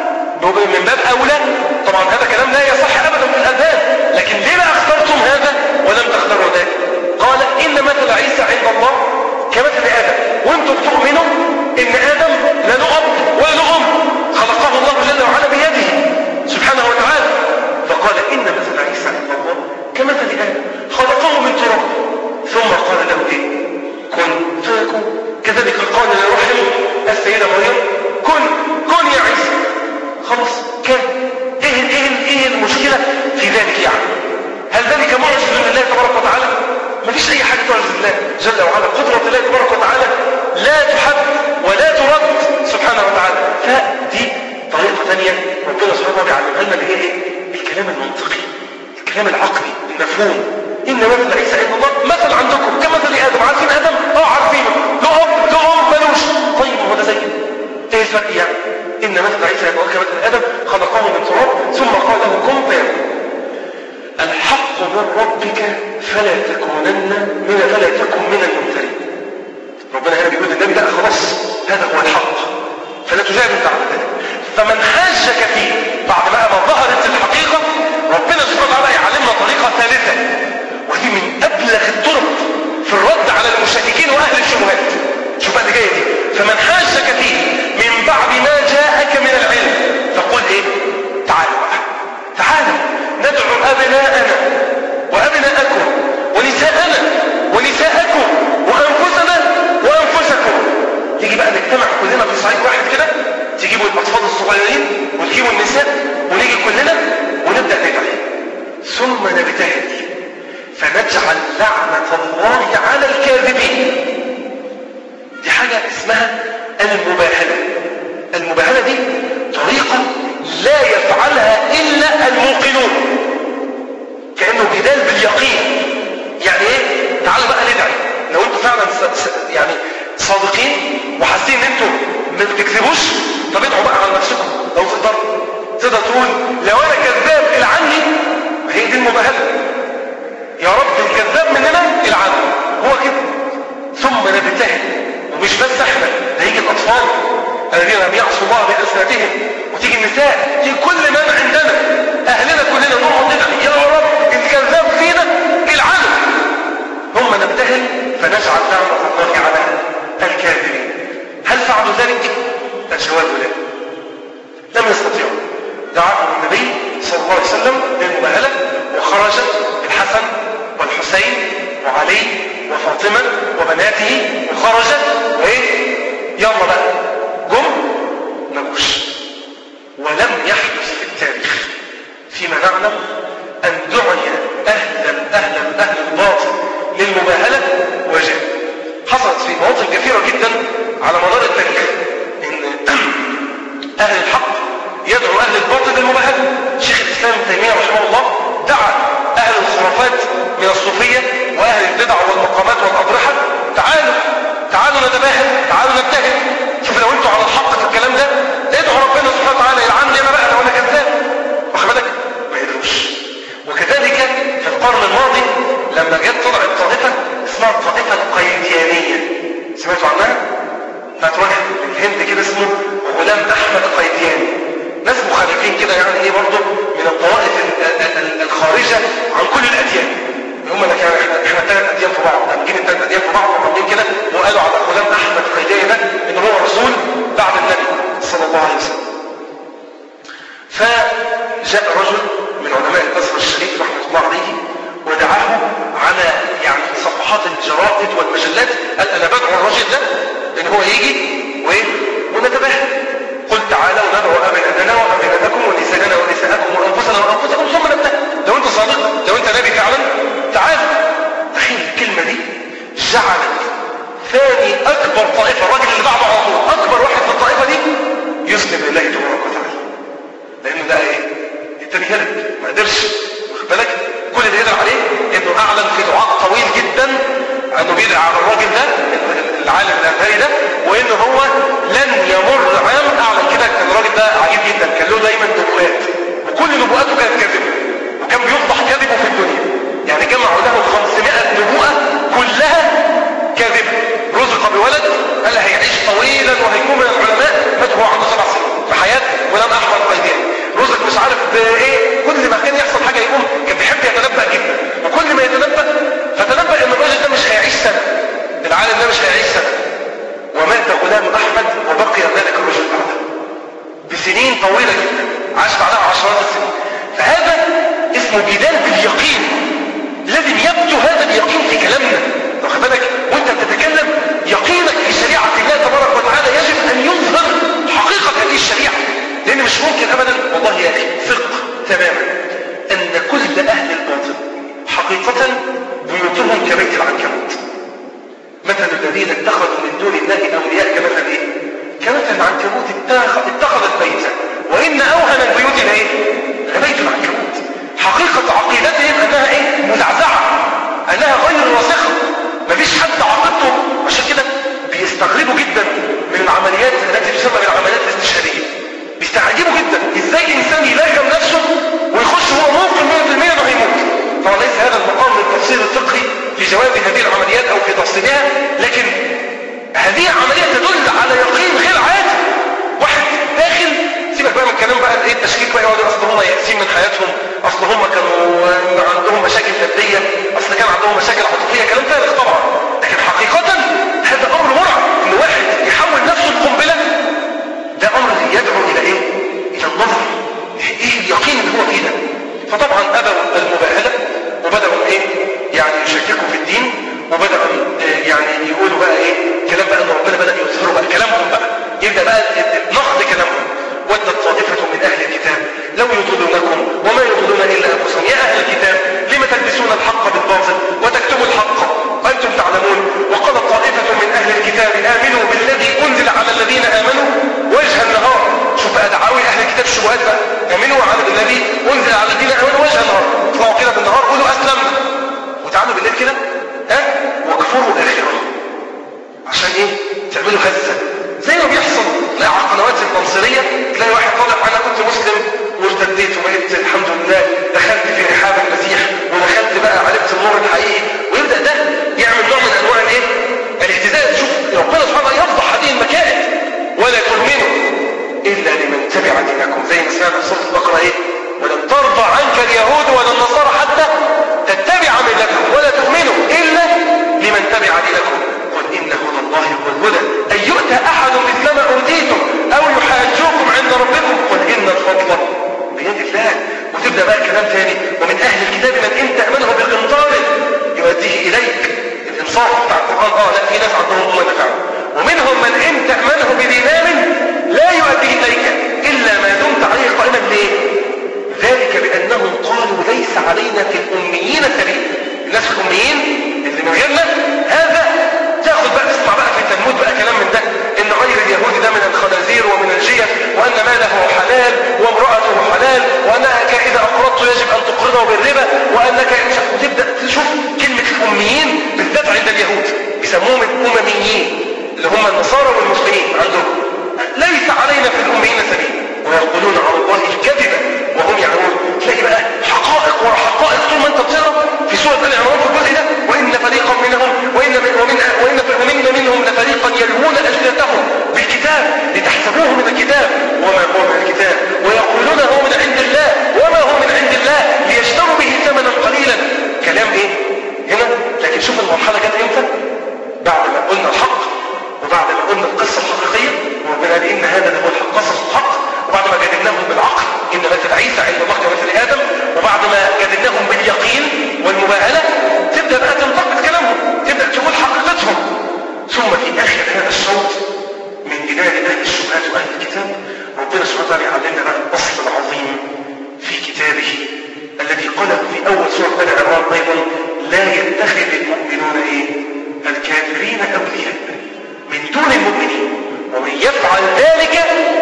من باب أولى طبعا هذا كلام لا يصح أبدا في الأذان لكن ليه بقى اخترتم هذا ولم تختاروا ذاك قال إن مثل عيسى عند الله كمثل آدم وانتم تؤمنوا إن آدم لا له أب ولا له أم خلقه الله جل وعلا بيده سبحانه وتعالى فقال إن مثل عيسى عند الله كمثل آدم خلقه من تراب ثم قال له إيه كن فيكون كذلك قال لرحم السيدة مريم كن كن يا عيسى خلاص كان ايه ايه ايه المشكلة في ذلك يعني هل ذلك معجز من الله تبارك وتعالى ما فيش اي حاجة تعجز الله جل وعلا قدرة الله تبارك وتعالى لا تحد ولا ترد سبحانه وتعالى فدي طريقة ثانية ربنا سبحانه وتعالى بيعلمها لنا بايه الكلام المنطقي الكلام العقلي المفهوم ان مثل عيسى عند الله مثل عندكم كمثل ادم عارفين ادم اه عارفينه له اب له ام ملوش طيب هو ده زي ايه الفرق يعني ان مثل عيسى عند الله كمثل ادم خلقه من تراب ثم قال له كن فيكون الحق من ربك فلا تكونن من فلا تكن من الممترين ربنا هنا بيقول للنبي لا خلاص هذا هو الحق فلا تجادل بعد ذلك فمن حاجك فيه بعد بقى ما ظهرت الحقيقة ربنا سبحانه وتعالى يعلمنا طريقة ثالثة ودي من أبلغ الطرق في الرد على المشككين وأهل الشبهات شوف بقى اللي جاية دي فمن حاجك فيه من بعد ما جاءك من العلم فقل ايه تعالوا بقى تعالوا ندعو أبناءنا وأبناءكم ونساءنا نجتمع كلنا في صعيد واحد كده تجيبوا الاطفال الصغيرين وتجيبوا النساء ونيجي كلنا ونبدا ندعي ثم نبتهل فنجعل لعنه الله على الكاذبين دي حاجه اسمها المباهله المباهله دي طريقه لا يفعلها الا الموقنون كانه جدال باليقين يعني ايه تعالوا بقى ندعي لو انتوا فعلا س... س... يعني صادقين وحاسين ان انتوا ما بتكذبوش طب ادعوا بقى على نفسكم لو تقدروا تقدر تقول لو انا كذاب العني هي دي المباهله يا رب الكذاب مننا العني هو كده ثم نبتهل ومش بس احنا ده يجي الاطفال الذين لم يعصوا الله بألسنتهم وتيجي النساء تيجي كل من عندنا اهلنا كلنا نقعد ندعي يا رب الكذاب فينا العنه ثم نبتهل فنجعل لعنة الله على الكاذبين هل فعلوا ذلك؟ الجواب لا لم يستطيعوا دعاهم النبي صلى الله عليه وسلم للمباهلة وخرج الحسن والحسين وعلي وفاطمة وبناته وخرج وايه يلا بقى جم نجوش ولم يحدث في التاريخ فيما نعلم أن دعي أهلا أهلا أهل الباطل للمباهلة وجاء حصلت في مواطن كثيرة جدا على مدار التاريخ إن أهل الحق يدعو أهل الباطل للمباهلة شيخ الإسلام ابن تيمية رحمه الله دعا أهل الخرافات من الصوفية وأهل البدع والمقامات والأضرحة تعالوا تعالوا نتباهل تعالوا نبتهل شوف لو انتوا على الحق في الكلام ده ادعوا ربنا سبحانه وتعالى يلعني انا بقى لو انا كذاب واخد بالك ما يدروش وكذلك في القرن الماضي لما جت طلعت طائفه اسمها الطائفه القيديانيه سمعتوا عنها؟ بتاعت واحد من الهند كده اسمه غلام احمد قيدياني ناس مخالفين كده يعني ايه برضه من الطوائف الخارجه عن كل الاديان هم لك يعني احنا احنا ثلاث اديان في بعض دامجين الثلاث اديان في بعض وعاملين كده وقالوا على غلام احمد قيداني ده ان هو رسول بعد النبي صلى الله عليه وسلم فجاء رجل من علماء الازهر الشريف رحمه الله عليه ودعاه على يعني صفحات الجرائد والمجلات قال انا بدعو الرجل ده ان هو يجي وايه ونتباهى قل تعالوا ندعو ابنائنا وابنائكم ونساءنا ونساءكم وانفسنا وانفسكم ثم نبتهل لو انت صادق لو انت نبي فعلا تعال تخيل الكلمه دي جعلت ثاني اكبر طائفه الراجل اللي بعده على طول اكبر واحد في الطائفه دي يسلم لله تبارك وتعالى لانه ده ايه التاني هرب ما قدرش واخد بالك كل اللي قدر عليه انه اعلن في دعاء طويل جدا انه بيدعي على الراجل ده العالم الامريكي ده وان هو لن يمر عام اعلن كده كان الراجل ده عجيب جدا كان له دايما نبوءات وكل نبوءاته كانت كذبه وكان بيفضح كذبه في الدنيا يعني جمعوا له 500 نبوءه كلها كاذبه رزق بولد قال هيعيش طويلا وهيكون من العلماء مات وهو عنده سبع سنين في حياه غلام احمد قيداني رزق مش عارف بايه كل ما كان يحصل حاجه يقوم كان بيحب يتنبأ جدا وكل ما يتنبأ فتنبأ ان الراجل ده مش هيعيش سنه العالم ده مش هيعيش سنه ومات غلام احمد وبقي ذلك الرجل بعده بسنين طويله جدا عاش بعدها عشرات السنين فهذا اسمه جدال باليقين لازم يبدو هذا اليقين في كلامنا واخد بالك وانت بتتكلم يقينك في شريعه الله تبارك وتعالى يجب ان يظهر حقيقه هذه الشريعه لان مش ممكن ابدا والله يا اخي ثق تماما ان كل اهل الباطل حقيقه بيوتهم كبيت العنكبوت مثل الذين اتخذوا من دون الله اولياء كمثل ايه كمثل العنكبوت اتخذت بيتا وان اوهن البيوت لايه لبيت العنكبوت حقيقه عقيدتهم انها ايه مزعزعه انها غير راسخه مفيش حد عقيدته عشان كده بيستغربوا جدا من العمليات التي تسمى بالعمليات الاستشهاديه بيستعجبوا جدا ازاي انسان يلغم نفسه ويخش هو موقن 100% انه هيموت طبعا ليس هذا المقام للتفسير الفقهي في جواب هذه العمليات او في تفصيلها لكن هذه عمليه تدل على يقين غير عادي واحد داخل سيبك بقى من الكلام بقى ايه التشكيك بقى يقعدوا اصل هم يأسين من حياتهم اصل هم كانوا عندهم مشاكل ماديه اصل كان عندهم مشاكل عاطفيه كلام فارغ طبعا لكن حقيقه هذا امر مرعب ان واحد يحول نفسه القنبله ده امر يدعو الى ايه الى النظر ايه اليقين اللي هو فيه ده فطبعا ابوا المباهله وبداوا ايه يعني يشككوا في الدين وبداوا يعني يقولوا بقى ايه كلام بقى ان ربنا بدا يظهروا بقى كلامهم بقى تعملوا هزه زي ما بيحصل تلاقي على القنوات التنصيريه تلاقي واحد طالع انا كنت مسلم وارتديت وبقيت الحمد لله دخلت في رحاب المسيح ودخلت بقى عرفت النور الحقيقي ويبدا ده يعمل نوع من انواع الايه؟ الاهتزاز شوف ربنا سبحانه وتعالى يفضح هذه المكائد ولا تؤمنوا الا لمن تبع دينكم زي ما سمعنا في سوره البقره ايه؟ ولن ترضى عنك اليهود ولا النصارى حتى تتبع ملتهم ولا تؤمنوا الا لمن تبع دينكم قل ان هدى الله هو الهدى ان يؤتى احد مثل ما اوتيتم او يحاجوكم عند ربكم قل ان الفضل بيد الله وتبدا بقى كلام ثاني ومن اهل الكتاب من ان تامنه بقنطار يؤديه اليك الانصاف بتاع القران اه لا في ناس عندهم هم نفعوا ومنهم من ان تامنه بدينار لا يؤديه اليك الا ما دمت عليه قائما ليه؟ ذلك بانهم قالوا ليس علينا في الاميين سبيل الناس الاميين اللي من غيرنا هذا تاخد بقى تسمع بقى في التلمود بقى كلام من ده ان غير اليهودي ده من الخنازير ومن الجيف وان ماله حلال وامراته حلال وانك اذا اقرضت يجب ان تقرضه بالربا وانك تبدا تشوف كلمه الاميين بالذات عند اليهود بيسموهم الامميين اللي هم النصارى والمسلمين عندهم ليس علينا في الاميين سبيل ويقولون على الله الكذبه وهم يعلمون تلاقي بقى حقائق ورا حقائق طول ما انت بتقرا في سوره ال عمران في الجزء ده وان فريقا منهم وان من ومن وان ومن منهم لفريقا يلوون السنتهم بالكتاب لتحسبوه من الكتاب وما هو من الكتاب ويقولون هو من عند الله وما هو من عند الله ليشتروا به ثمنا قليلا كلام ايه هنا لكن شوف المرحله جت امتى بعد ما قلنا الحق وبعد ما قلنا القصه الحقيقيه وربنا قال ان هذا هو الحق قصص الحق وبعد ما جادلناهم بالعقل ان مثل عيسى عند الله كمثل ادم وبعد ما جادلناهم باليقين والمباهله تبدا بقى تنتقد كلامهم تبدا تقول حقيقتهم ثم في اخر هذا الشوط من جدال اهل الشبهات واهل الكتاب ربنا سبحانه وتعالى يعلمنا بقى الاصل العظيم في كتابه الذي قاله في اول سوره ال عمران ايضا لا يتخذ المؤمنون ايه الكافرين اولياء من دون المؤمنين ومن يفعل ذلك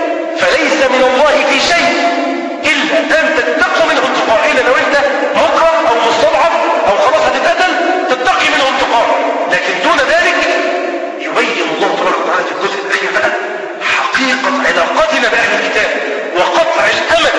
فليس من الله في شيء إلا أن تتقوا منه التقاء إلا لو أنت مكره أو مستضعف أو خلاص هتتقتل تتقي منه التقاء لكن دون ذلك يبين الله تبارك وتعالى في الجزء الأخير بقى حقيقة علاقتنا بأهل الكتاب وقطع الأمل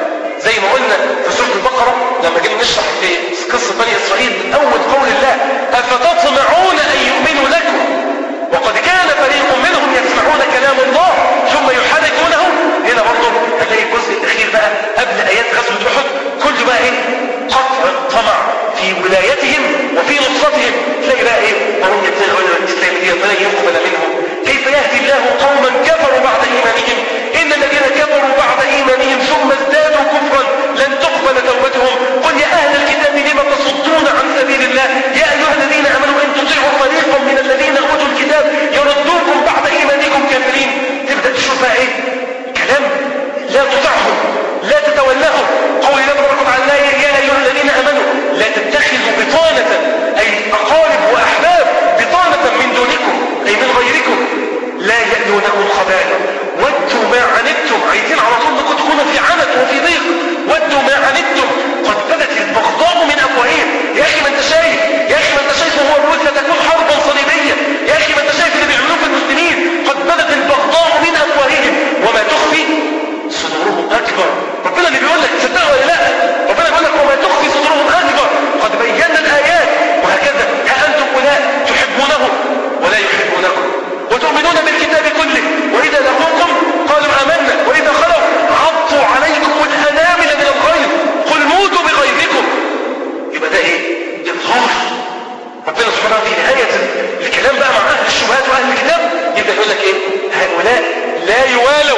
زي ما قلنا في سورة البقرة لما جينا نشرح في قصة بني إسرائيل من أول قول الله أفتطمعون أن يؤمنوا لكم وقد كان فريق منهم يسمعون كلام الله ثم يحرفونه هنا برضه هتلاقي الجزء الاخير بقى قبل ايات غزوه احد كله بقى ايه قطع الطمع في ولايتهم وفي نصرتهم تلاقي بقى ايه ومن يبتغي غير الاسلام دي فلن يقبل منهم كيف يهدي الله قوما كفروا بعد ايمانهم ان الذين كفروا بعد ايمانهم ثم ازدادوا كفرا لن تقبل توبتهم قل يا اهل الكتاب لم تصدون عن سبيل الله يا ايها الذين امنوا ان تطيعوا فريقا من الذين اوتوا الكتاب يردوكم بعد ايمانكم كافرين تبدا تشوف بقى ايه كلام لا تطعهم لا تتولاهم قول الله تبارك وتعالى يا ايها الذين امنوا لا تتخذوا بطانه اي اقارب واحباب بطانه من دونكم اي من غيركم لا يألونكم خبالا ودوا ما عنتم عايزين على طول انكم تكونوا في عنت وفي ضيق ودوا ما عنتم قد بدت البغضاء من افواههم يا اخي ما انت شايف يا اخي ما انت شايف هو الروس ستكون حربا صليبيه يا اخي ما انت شايف اللي بيعملوه في المسلمين قد بدت البغضاء من افواههم وما تخفي صدورهم اكبر ربنا اللي بيقول لك تصدقوا ولا لا ربنا بيقول لك وما تخفي صدورهم اكبر قد بينا الايات وهكذا ها انتم اولئك تحبونهم ولا يحبونكم وتؤمنون بالكتاب كله واذا لقوكم قالوا امنا واذا خلوا عضوا عليكم الانامل من الغيظ قل موتوا بغيظكم يبقى ده ايه اظهار ربنا سبحانه في نهايه الكلام بقى مع اهل الشبهات واهل الكتاب يبدا يقول لك ايه هؤلاء لا يوالوا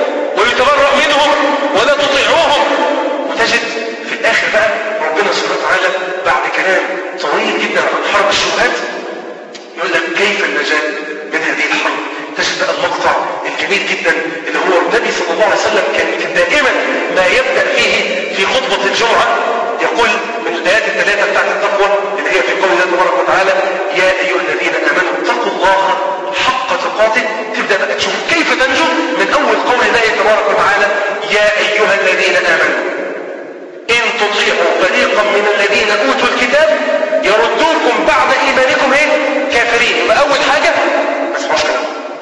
ويتبرأ منهم ولا تطيعوهم وتجد في الاخر بقى ربنا سبحانه وتعالى بعد كلام طويل جدا عن حرب الشبهات يقول لك كيف النجاة من هذه الحرب تجد بقى المقطع الجميل جدا اللي هو النبي صلى الله عليه وسلم كان دائما ما يبدأ فيه في خطبة الجمعة يقول من الآيات الثلاثة بتاعت التقوى اللي هي في قول الله تبارك وتعالى يا أيها الذين آمنوا اتقوا الله حق تقاته تبدأ بقى تشوف كيف تنجو من أول قول الله تبارك وتعالى يا أيها الذين آمنوا إن تطيعوا فريقا من الذين أوتوا الكتاب يردوكم بعد إيمانكم إيه؟ كافرين يبقى أول حاجة ما تسمعوش كلام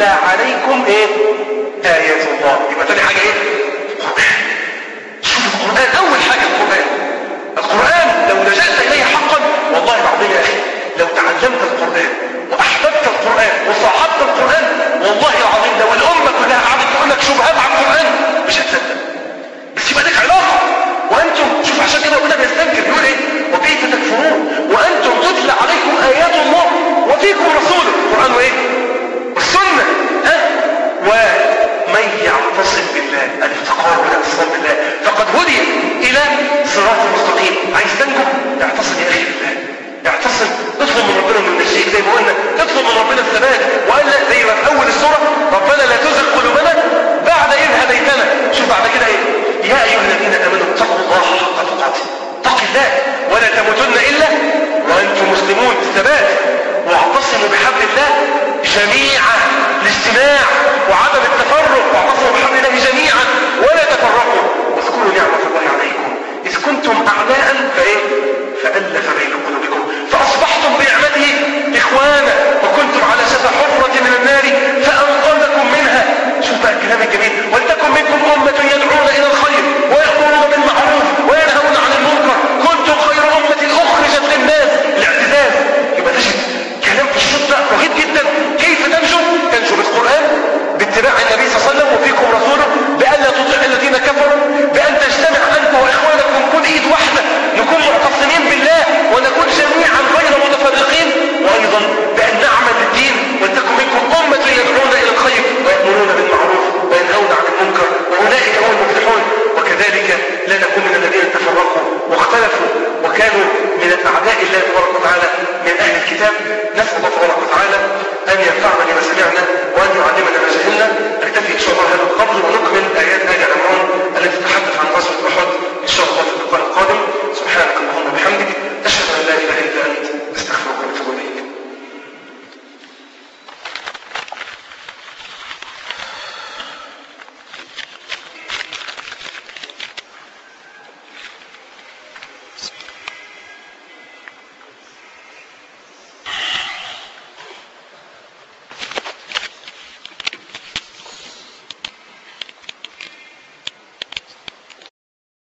تتلى عليكم ايه آيات الله يبقى تاني حاجة ايه القرآن شوف القرآن أول حاجة القرآن القرآن لو لجأت إليه حقا والله العظيم يا أخي لو تعلمت القرآن وأحببت القرآن وصاحبت القرآن والله العظيم لو الأمة كلها قعدت تقول لك شبهات عن القرآن مش هتصدق بس يبقى لك علاقة وأنتم شوف عشان كده ربنا بيستنكر يقول إيه وكيف تكفرون وأنتم تتلى عليكم آيات الله وفيكم رسوله القرآن وإيه والسنة ها ومن يعتصم بالله الافتقار والاعتصام بالله فقد هدي إلى صراط مستقيم عايز تنجو اعتصم يا أخي بالله اعتصم اطلب من ربنا من الشيء زي ما قلنا اطلب من ربنا الثبات وقال لا زي ما في اول السوره ربنا لا تزغ قلوبنا بعد اذ هديتنا شوف بعد كده ايه يا ايها الذين امنوا اتقوا الله حق تقاته اتق الله ولا تموتن الا وانتم مسلمون الثبات واعتصموا بحبل الله جميعا الاجتماع وعدم التفرق واعتصموا بحبل الله جميعا ولا تفرقوا واذكروا نعمه الله عليكم اذ كنتم اعداء فايه فالف بين قلوبكم فأصبحتم بنعمته إخوانا وكنتم على شفا حفرة من النار فأنقذكم منها شوف بقى الكلام الجميل ولتكن منكم أمة يدعون إلى الخير ويأمرون بالمعروف وينهون عن المنكر كنتم خير أمة أخرجت للناس الاعتزاز يبقى تجد كلام في الشوط ده رهيب جدا كيف تنجو؟ تنجو بالقرآن باتباع النبي صلى الله عليه وسلم وفيكم رسوله بأن لا تطيع الذين كفروا بأن تجتمع أنت وإخوانك ونكون إيد واحدة نكون معتصمين بالله ونكون جميعا غير متفرقين وايضا بان نعمل الدين ولتكن منكم امه يدعون الى الخير ويامرون بالمعروف وينهون عن المنكر واولئك هم المفلحون وكذلك لا نكون من الذين تفرقوا واختلفوا وكانوا من الاعداء الله تبارك وتعالى من اهل الكتاب نسال الله تبارك وتعالى ان ينفعنا بما سمعنا وان يعلمنا ما جهلنا نكتفي ان شاء الله هذا القدر ونكمل ايات ال عمران التي تتحدث عن غزوه احد ان شاء الله في اللقاء القادم سبحانك اللهم وبحمدك